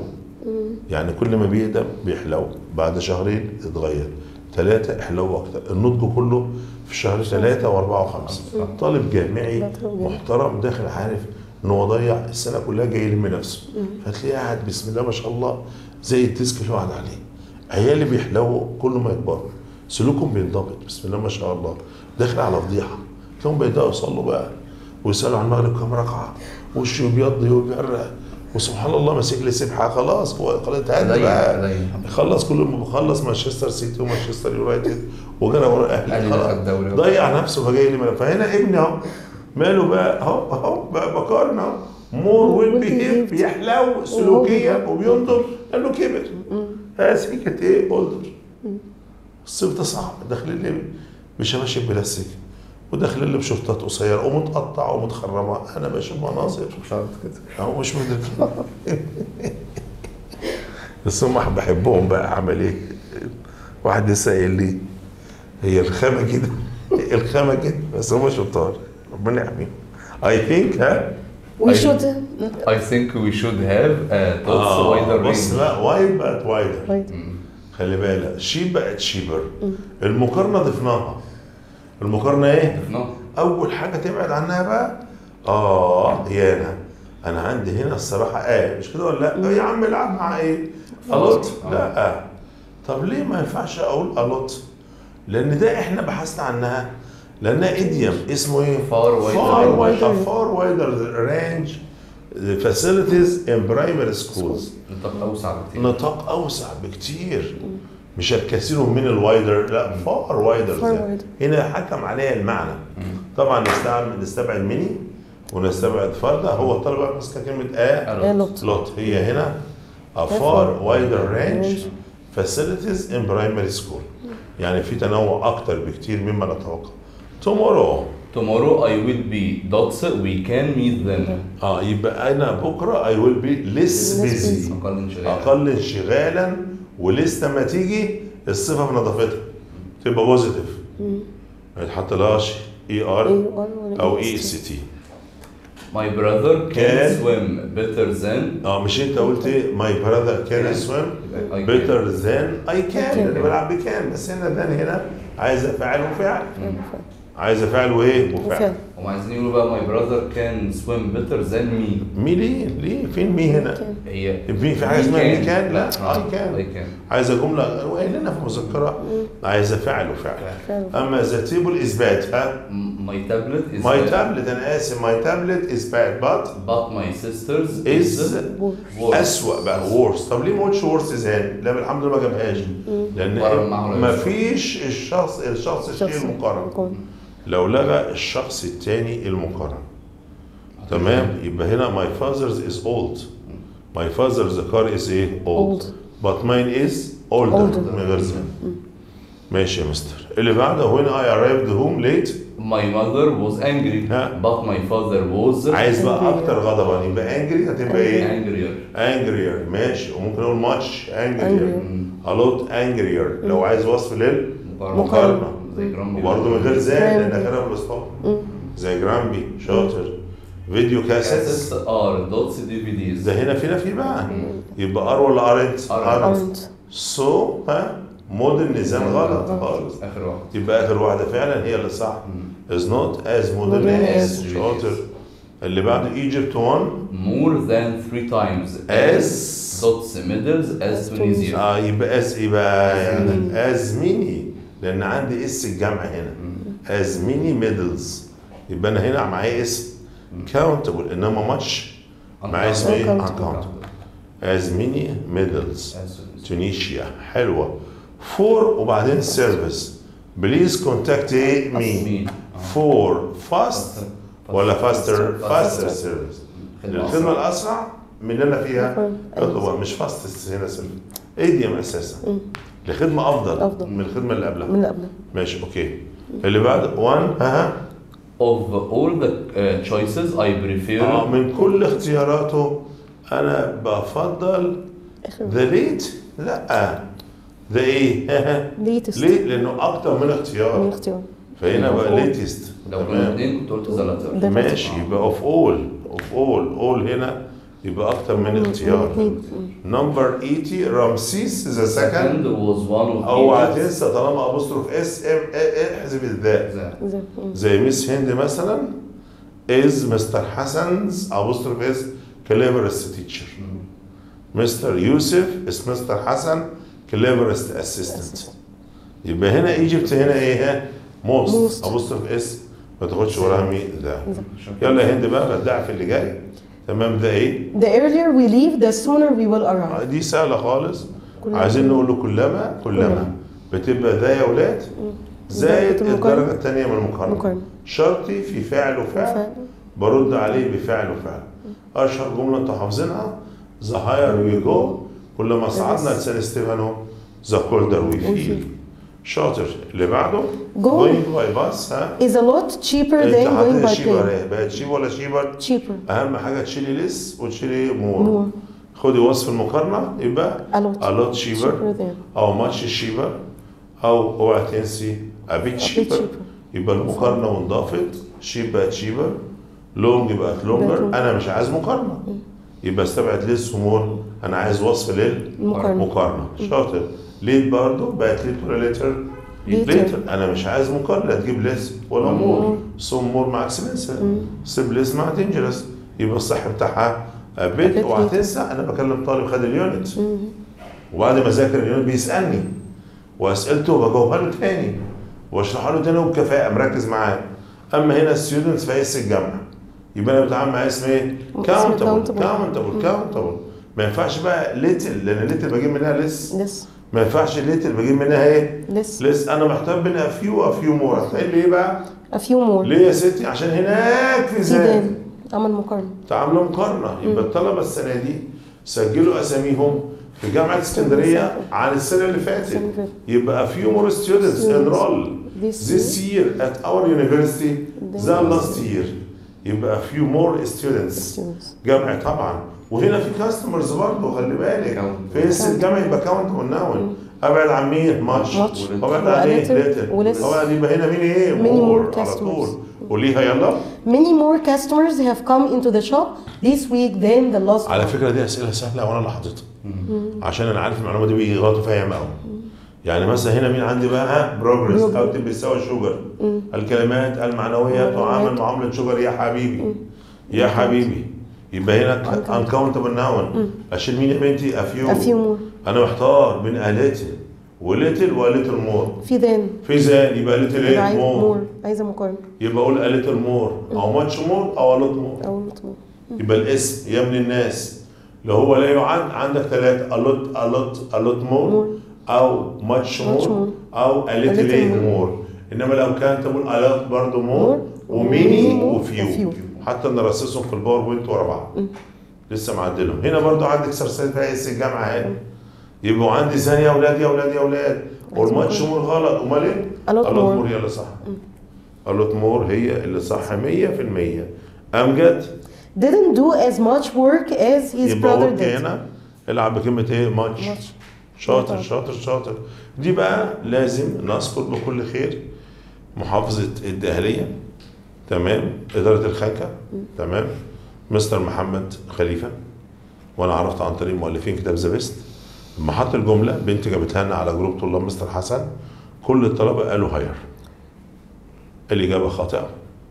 يعني كل ما بيقدم بيحلو بعد شهرين يتغير ثلاثة احلو أكتر النضج كله في شهر ثلاثة وأربعة وخمسة طالب جامعي طالب جامعي. محترم داخل عارف إن هو ضيع السنة كلها جاي يلم نفسه فتلاقيه قاعد بسم الله ما شاء الله زي الديسك اللي هو قاعد عليه عيالي بيحلو كل ما يكبروا سلوكهم بينضبط بسم الله ما شاء الله داخل على فضيحة تلاقيهم بيبدأوا يصلوا بقى ويسألوا عن المغرب كام ركعة وشه بيض ويبرق وسبحان الله ماسك لي سبحة خلاص هو خلاص اتهد زي- بقى زي. خلص كل ما بخلص مانشستر سيتي ومانشستر يونايتد وجرى ورا أهلي اهلي دخل خلاص الدوري. ضيع نفسه فجاي لي من- فهنا ابني اهو ماله بقى اهو اهو بقى بقارن اهو مور ويل بيهيف بيحلو سلوكيا وبينضج لانه كبر هذه كانت ايه اولدر الصيف ده صعب داخلين لي بشباشب بلاستيك وداخلين لي بشورتات قصيره ومتقطعه ومتخرمه انا بشوف مناظر شرط كده اهو مش مدرك بس هم بحبهم بقى اعمل ايه؟ واحد لسه قايل لي هي الخامه كده الخامه كده بس هم شطار ربنا يحميهم اي ثينك ها we I- should I think we should have uh, thoughts wider بص range. بقى وايد بقت وايدر right. خلي بالك شيب بقت شيبر المقارنه ضفناها المقارنه ايه؟ No. اول حاجه تبعد عنها بقى اه يانا انا عندي هنا الصراحه اه مش كده ولا لا يا عم العب مع ايه الوت لا آه. طب ليه ما ينفعش اقول الوت لان ده احنا بحثنا عنها لانها ايديوم اسمه ايه Far wider far range. wider far wider range facilities in primary schools نطاق أوسع بكتير. نطاق اوسع بكتير مش الكثير من الوايدر لا فار وايدر Far wider. هنا حكم عليها المعنى طبعا نستعمل نستبعد ميني ونستبعد فرده هو الطالب بقى ماسكه كلمه ا a lot لوت هي هنا a far wider range facilities in primary school يعني في تنوع اكتر بكتير مما نتوقع tomorrow Tomorrow I will be dots. We can meet them. اه يبقى انا بكره I will be less Less busy busy. أقل انشغال. اقل انشغالا ولسه ما تيجي الصفه في نظافتها تبقى بوزيتيف ما يتحطلهاش اي ار AR او اي اس تي My brother can Can. swim better than. اه مش انت قلت ايه ماي براذر كان سويم I can. بيتر ذان اي كان انا بلعب بكان بس هنا ذان هنا عايزه فعل وفعل عايزه فعل وايه وفعل وفعل هم عايزين يقولوا بقى my brother can swim better than me. مي ليه ليه فين مي هنا هي في في حاجه اسمها مي كان لا آه، اي كان I can. عايزه جمله وقايل لنا في المذكره عايزه فعل وفعل فعل. اما ذا تيبل اثبات ها M- My tablet is. ماي bad, تابلت انا اسف ماي تابلت از باد بات But my sister's is worse. اسوء بقى وورس طب ليه ما قلتش وورس زان لا الحمد لله ما جابهاش لان مقارنة معه لا ما يسوى. فيش الشخص الشخص الشيء المقارن لو لغى الشخص الثاني المقارن تمام يبقى هنا my father's is old my father's car is ايه old Old. but mine is older Older. من غير زمان ماشي يا مستر اللي بعده when I arrived home late My mother was angry. ها. But my father was. عايز بقى اكتر غضبا يبقى angry هتبقى ايه angrier. angrier ماشي وممكن اقول much angrier Angrier. a lot angrier لو عايز وصف للمقارنة مقارنة. زي جرامبي. وبرضه من غير زان Grumpy. لان اخرها بالاسطوانه زي جرامبي شاطر فيديو كاسيتس Cassettes are dots DVDs. ده هنا في نفي بقى يبقى ار ولا ارنت؟ ار aren't سو ها مودرنيزم غلط خالص اخر واحد. يبقى اخر واحده فعلا هي اللي صح از نوت از مودرن Modern از as. شاطر اللي بعده ايجيبت 1 More than three times as dots middles as Tunisia. اه يبقى از ايه بقى يعني از ميني لان عندي اس الجمع هنا از ميني ميدلز يبقى انا هنا معايا اسم كاونتبل انما ماتش معايا اسم ايه؟ Uncountable. uncountable از ميني ميدلز As Tunisia. تونيشيا حلوه فور وبعدين سيرفيس بليز كونتاكت ايه مي مين؟ فور فاست ولا فاستر فاستر Faster. سيرفيس خدمة الخدمه أسرع. الاسرع من اللي انا فيها مقارنة. اطلب مش فاست هنا سيرفيس ايديم اساسا لخدمه افضل أفضل. من الخدمه اللي قبلها من اللي قبله ماشي اوكي اللي بعد 1 ها Of all the uh, choices, I prefer اه من كل اختياراته انا بفضل اخر ذا ليت لا ذا ايه ليتست ليه؟ لانه اكتر من من اختيار اختيار فهنا بقى أوف. ليتست لو كنا الاثنين كنت قلت ذا ده لاتر. ماشي يبقى اوف اول اوف اول اول هنا يبقى اكتر من اختيار اتنين. نمبر 80 رمسيس ذا سكند Second was one of اوعى Egypt's- تنسى طالما ابوستروف اس احذف الذات ذا- زي- مم. زي ميس هند مثلا از مستر حسن's ابوستروف اس cleverest teacher مستر يوسف اس مستر حسن cleverest assistant يبقى هنا ايجيبت هنا ايه موست Most. ابوستروف اس ما تاخدش وراها مي ذا عشان يلا يا هند بقى بدع في اللي جاي تمام ده ايه The earlier we leave the sooner we will arrive دي سهله خالص كلما. عايزين نقول له كلما كلما كلما. بتبقى ذا يا ولاد زائد ضربة المقارنة. الدرجه الثانيه من المقارنه مقارنة. شرطي في فعل وفعل وفعل. برد عليه بفعل وفعل اشهر جمله انتوا حافظينها ذا هاير وي جو كل ما صعدنا لسان ستيفانو ذا كولدر وي فيل شاطر اللي بعده Go. جوينج باي باس ها is a lot cheaper انت than going حاطط by شيبر plane ايه بقت شيب ولا شيبر cheaper اهم حاجه تشيلي لس وتشيلي مور More. خدي وصف المقارنه يبقى a lot a lot cheaper cheaper than او ماتش شيبر او اوعى تنسي a bit bit cheaper cheaper. يبقى المقارنه وانضافت شيب بقت شيبر لونج بقت لونجر بقت انا مش عايز مقارنه يبقى استبعد ليس ومور انا عايز وصف المقارنة للمقارنه شاطر ليت برضه بقت ليت ولا ليتر Later. ليتر انا مش عايز مقارنه تجيب ليس ولا مور سو مور مع اكسبنسيف سيب ليس مع دينجرس يبقى الصح بتاعها بيت bit اوعى later. تنسى انا بكلم طالب خد اليونت وبعد ما ذاكر اليونت بيسالني واسئلته بجاوبها له تاني واشرحها له تاني وبكفاءه مركز معاه اما هنا ستودنتس في اس الجامعه يبقى انا بتعامل معاه اسم ايه؟ اسم كاونتبل countable. كاونتبل كاونتبل ما ينفعش بقى ليتل لان ليتل بجيب منها لس less ما ينفعش ليتل بجيب منها ايه؟ less لس انا محتاج بين افيو افيو مور هتقول لي ايه بقى؟ a few more ليه يا ستي؟ عشان هناك في في زاد then عمل مقارنة تعاملوا مقارنة يبقى الطلبة السنة دي سجلوا أساميهم في جامعة اسكندرية عن السنة اللي فاتت السنة اللي فاتت. يبقى few more students Students. enroll This this year at our university Than than last year يبقى few more students students جمع طبعا وهنا في كاستمرز برضه خلي بالك Count. في اسم الجمع يبقى كاونت والنون ابعد عن مين ماتش Much. وابعد عن ايه وlettle. ليتل ولس. ابعد يبقى هنا مين ايه Many more على customers. طول قوليها يلا Many more customers have come into the shop this week than the last على one. فكره دي اسئله سهله وانا اللي حاططها عشان انا عارف المعلومه دي بيغلطوا فيها ياما قوي يعني مثلا هنا مين عندي بقى ها بروجرس او تبقى بيساوي شوجر الكلمات المعنويه تعامل معامله شوجر يا حبيبي يا حبيبي يبقى هنا uncountable noun اشيل مين يا بنتي افيو A few more. انا محتار بين اليتل وليتل وليتل مور في then في زان يبقى ليتل يبقى ايه عايز مور more عايزة مقارنة يبقى اقول اليتل مور او ماتش مور او الوت مور أو not more يبقى الاسم يا ابن الناس اللي هو لا يعد عندك ثلاثة الوت الوت الوت مور او ماتش Much مور more. او A اليتل little ايه more. مور انما لو كان تقول الوت برضه مور More. وميني وميني وفيو وفيو. حتى نرصصهم في الباوربوينت ورا بعض لسه معدلهم هنا برضه عندك اكسرسايز فيها اس الجامعه اهي يبقوا عندي ثانيه يا اولاد يا اولاد يا اولاد والماتش مور غلط امال ايه؟ A lot الوت more. مور هي اللي صح الوت مور هي اللي صح 100% امجد didn't do as much work as his يبقى brother اوكي did هنا العب بكلمه ايه ماتش Much. شاطر شاطر شاطر دي بقى لازم نذكر بكل خير محافظه الدقهليه تمام اداره الخنكه تمام مستر محمد خليفه وانا عرفت عن طريق مؤلفين كتاب ذا بيست لما حط الجمله بنت جابتها لنا على جروب طلاب مستر حسن كل الطلبه قالوا هاير الاجابه خاطئه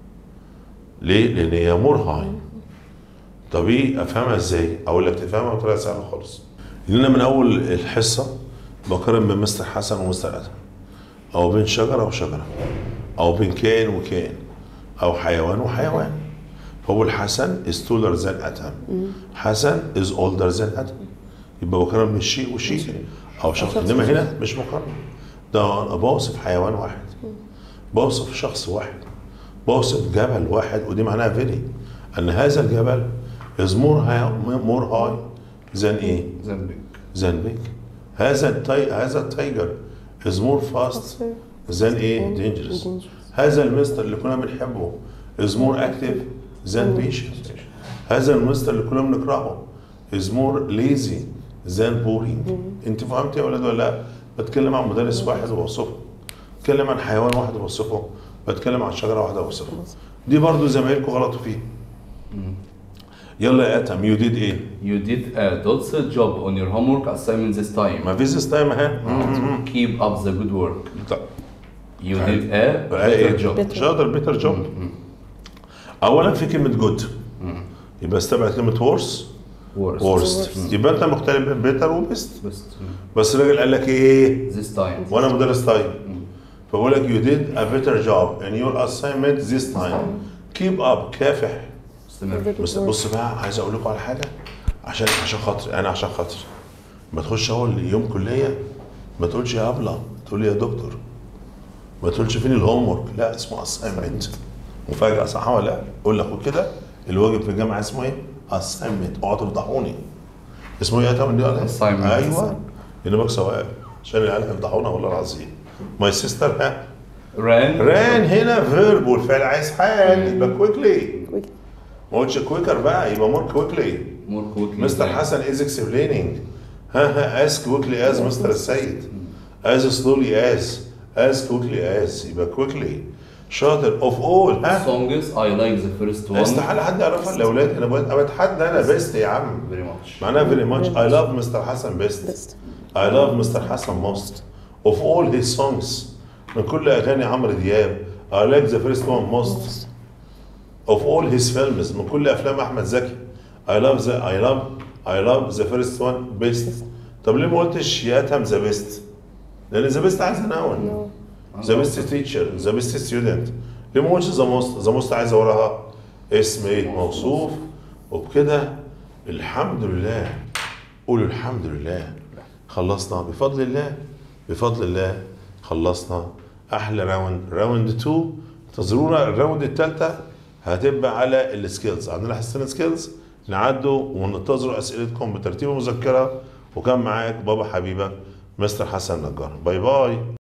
ليه؟ لان هي مور هاي طب ايه افهمها ازاي؟ اقول لك تفهمها بطريقه سهله خالص لان انا من اول الحصه بقارن بين مستر حسن ومستر ادم او بين شجره وشجره او بين كائن وكائن او حيوان وحيوان فبقول حسن is taller than Adam حسن is older than Adam يبقى بقارن بين شيء وشيء او شخص انما هنا مش مقارنه ده انا بوصف حيوان واحد بوصف شخص واحد بوصف جبل واحد ودي معناها فيري ان هذا الجبل is more high more high than ايه؟ ذنبك than big هذا التاي هذا التايجر is more fast than ايه؟ dangerous هذا المستر اللي كنا بنحبه is more active than patient هذا المستر اللي كنا بنكرهه is more lazy than boring انت فهمت يا ولاد ولا لا؟ بتكلم عن مدرس واحد وبوصفه بتكلم عن حيوان واحد وبوصفه بتكلم عن شجره واحده وبوصفه دي برضو زمايلكم غلطوا فيه يلا يا اتم يو ديد ايه؟ You did a docile job on your homework assignment this time. ما فيش تايم اهي Keep up the good work. طب You did a ايه better job. شاطر بيتر جوب اولا في كلمه جود يبقى استبعد كلمه ورس Worst. ورست يبقى انت مختلف بين بيتر وبيست Best. بس الراجل قال لك ايه This time. وانا مدرس تايم فبقول لك you did a better job in your assignment this time keep up كافح استمر. بس بص بقى عايز اقول لكم على حاجه عشان عشان خاطري انا عشان خاطري ما تخش اول يوم كليه ما تقولش يا ابله تقول لي يا دكتور ما تقولش فين الهوم ورك لا اسمه اساينمنت مفاجاه صح ولا لا؟ قول لاخوك كده الواجب في الجامعه اسمه ايه؟ اساينمنت اوعوا تفضحوني اسمه ايه يا تامر دي ولا إيه؟ Assignment. ايوه ينبغي سواء عشان العيال هيفضحونا والله العظيم ماي سيستر ها Ran. ران هنا فيرب والفعل عايز حال يبقى كويكلي ما قلتش كويكر بقى يبقى مور كويكلي More quickly. مستر than- حسن از اكسبليننج ها ها از كويكلي از مستر السيد از سلولي از از كويكلي از يبقى كويكلي شاطر اوف اول ها Songs I like the first one. استحاله حد يعرفها الاولاد انا بقول- انا بتحدى انا بيست يا عم Very much. معناها فيري ماتش اي لاف مستر حسن بيست اي لاف مستر حسن موست اوف اول هيز سونجز من كل اغاني عمرو دياب اي لايك ذا فيرست وان موست اوف اول هيز فيلمز من كل افلام احمد زكي اي لاف ذا اي لاف اي لاف ذا فيرست وان بيست طب ليه ما قلتش يا اتهم ذا بيست؟ لان ذا بيست عايز نون ذا بيست تيتشر ذا بيست ستودنت ليه ما قلتش ذا موست؟ ذا موست عايزه وراها اسم ايه؟ موصوف وبكده الحمد لله قولوا الحمد لله خلصنا بفضل الله بفضل الله خلصنا احلى راوند راوند 2 انتظرونا الراوند الثالثه هتبقى على السكيلز عندنا حصتين سكيلز نعدوا وننتظروا اسئلتكم بترتيب مذكره وكان معاك بابا حبيبك مستر حسن نجار باي باي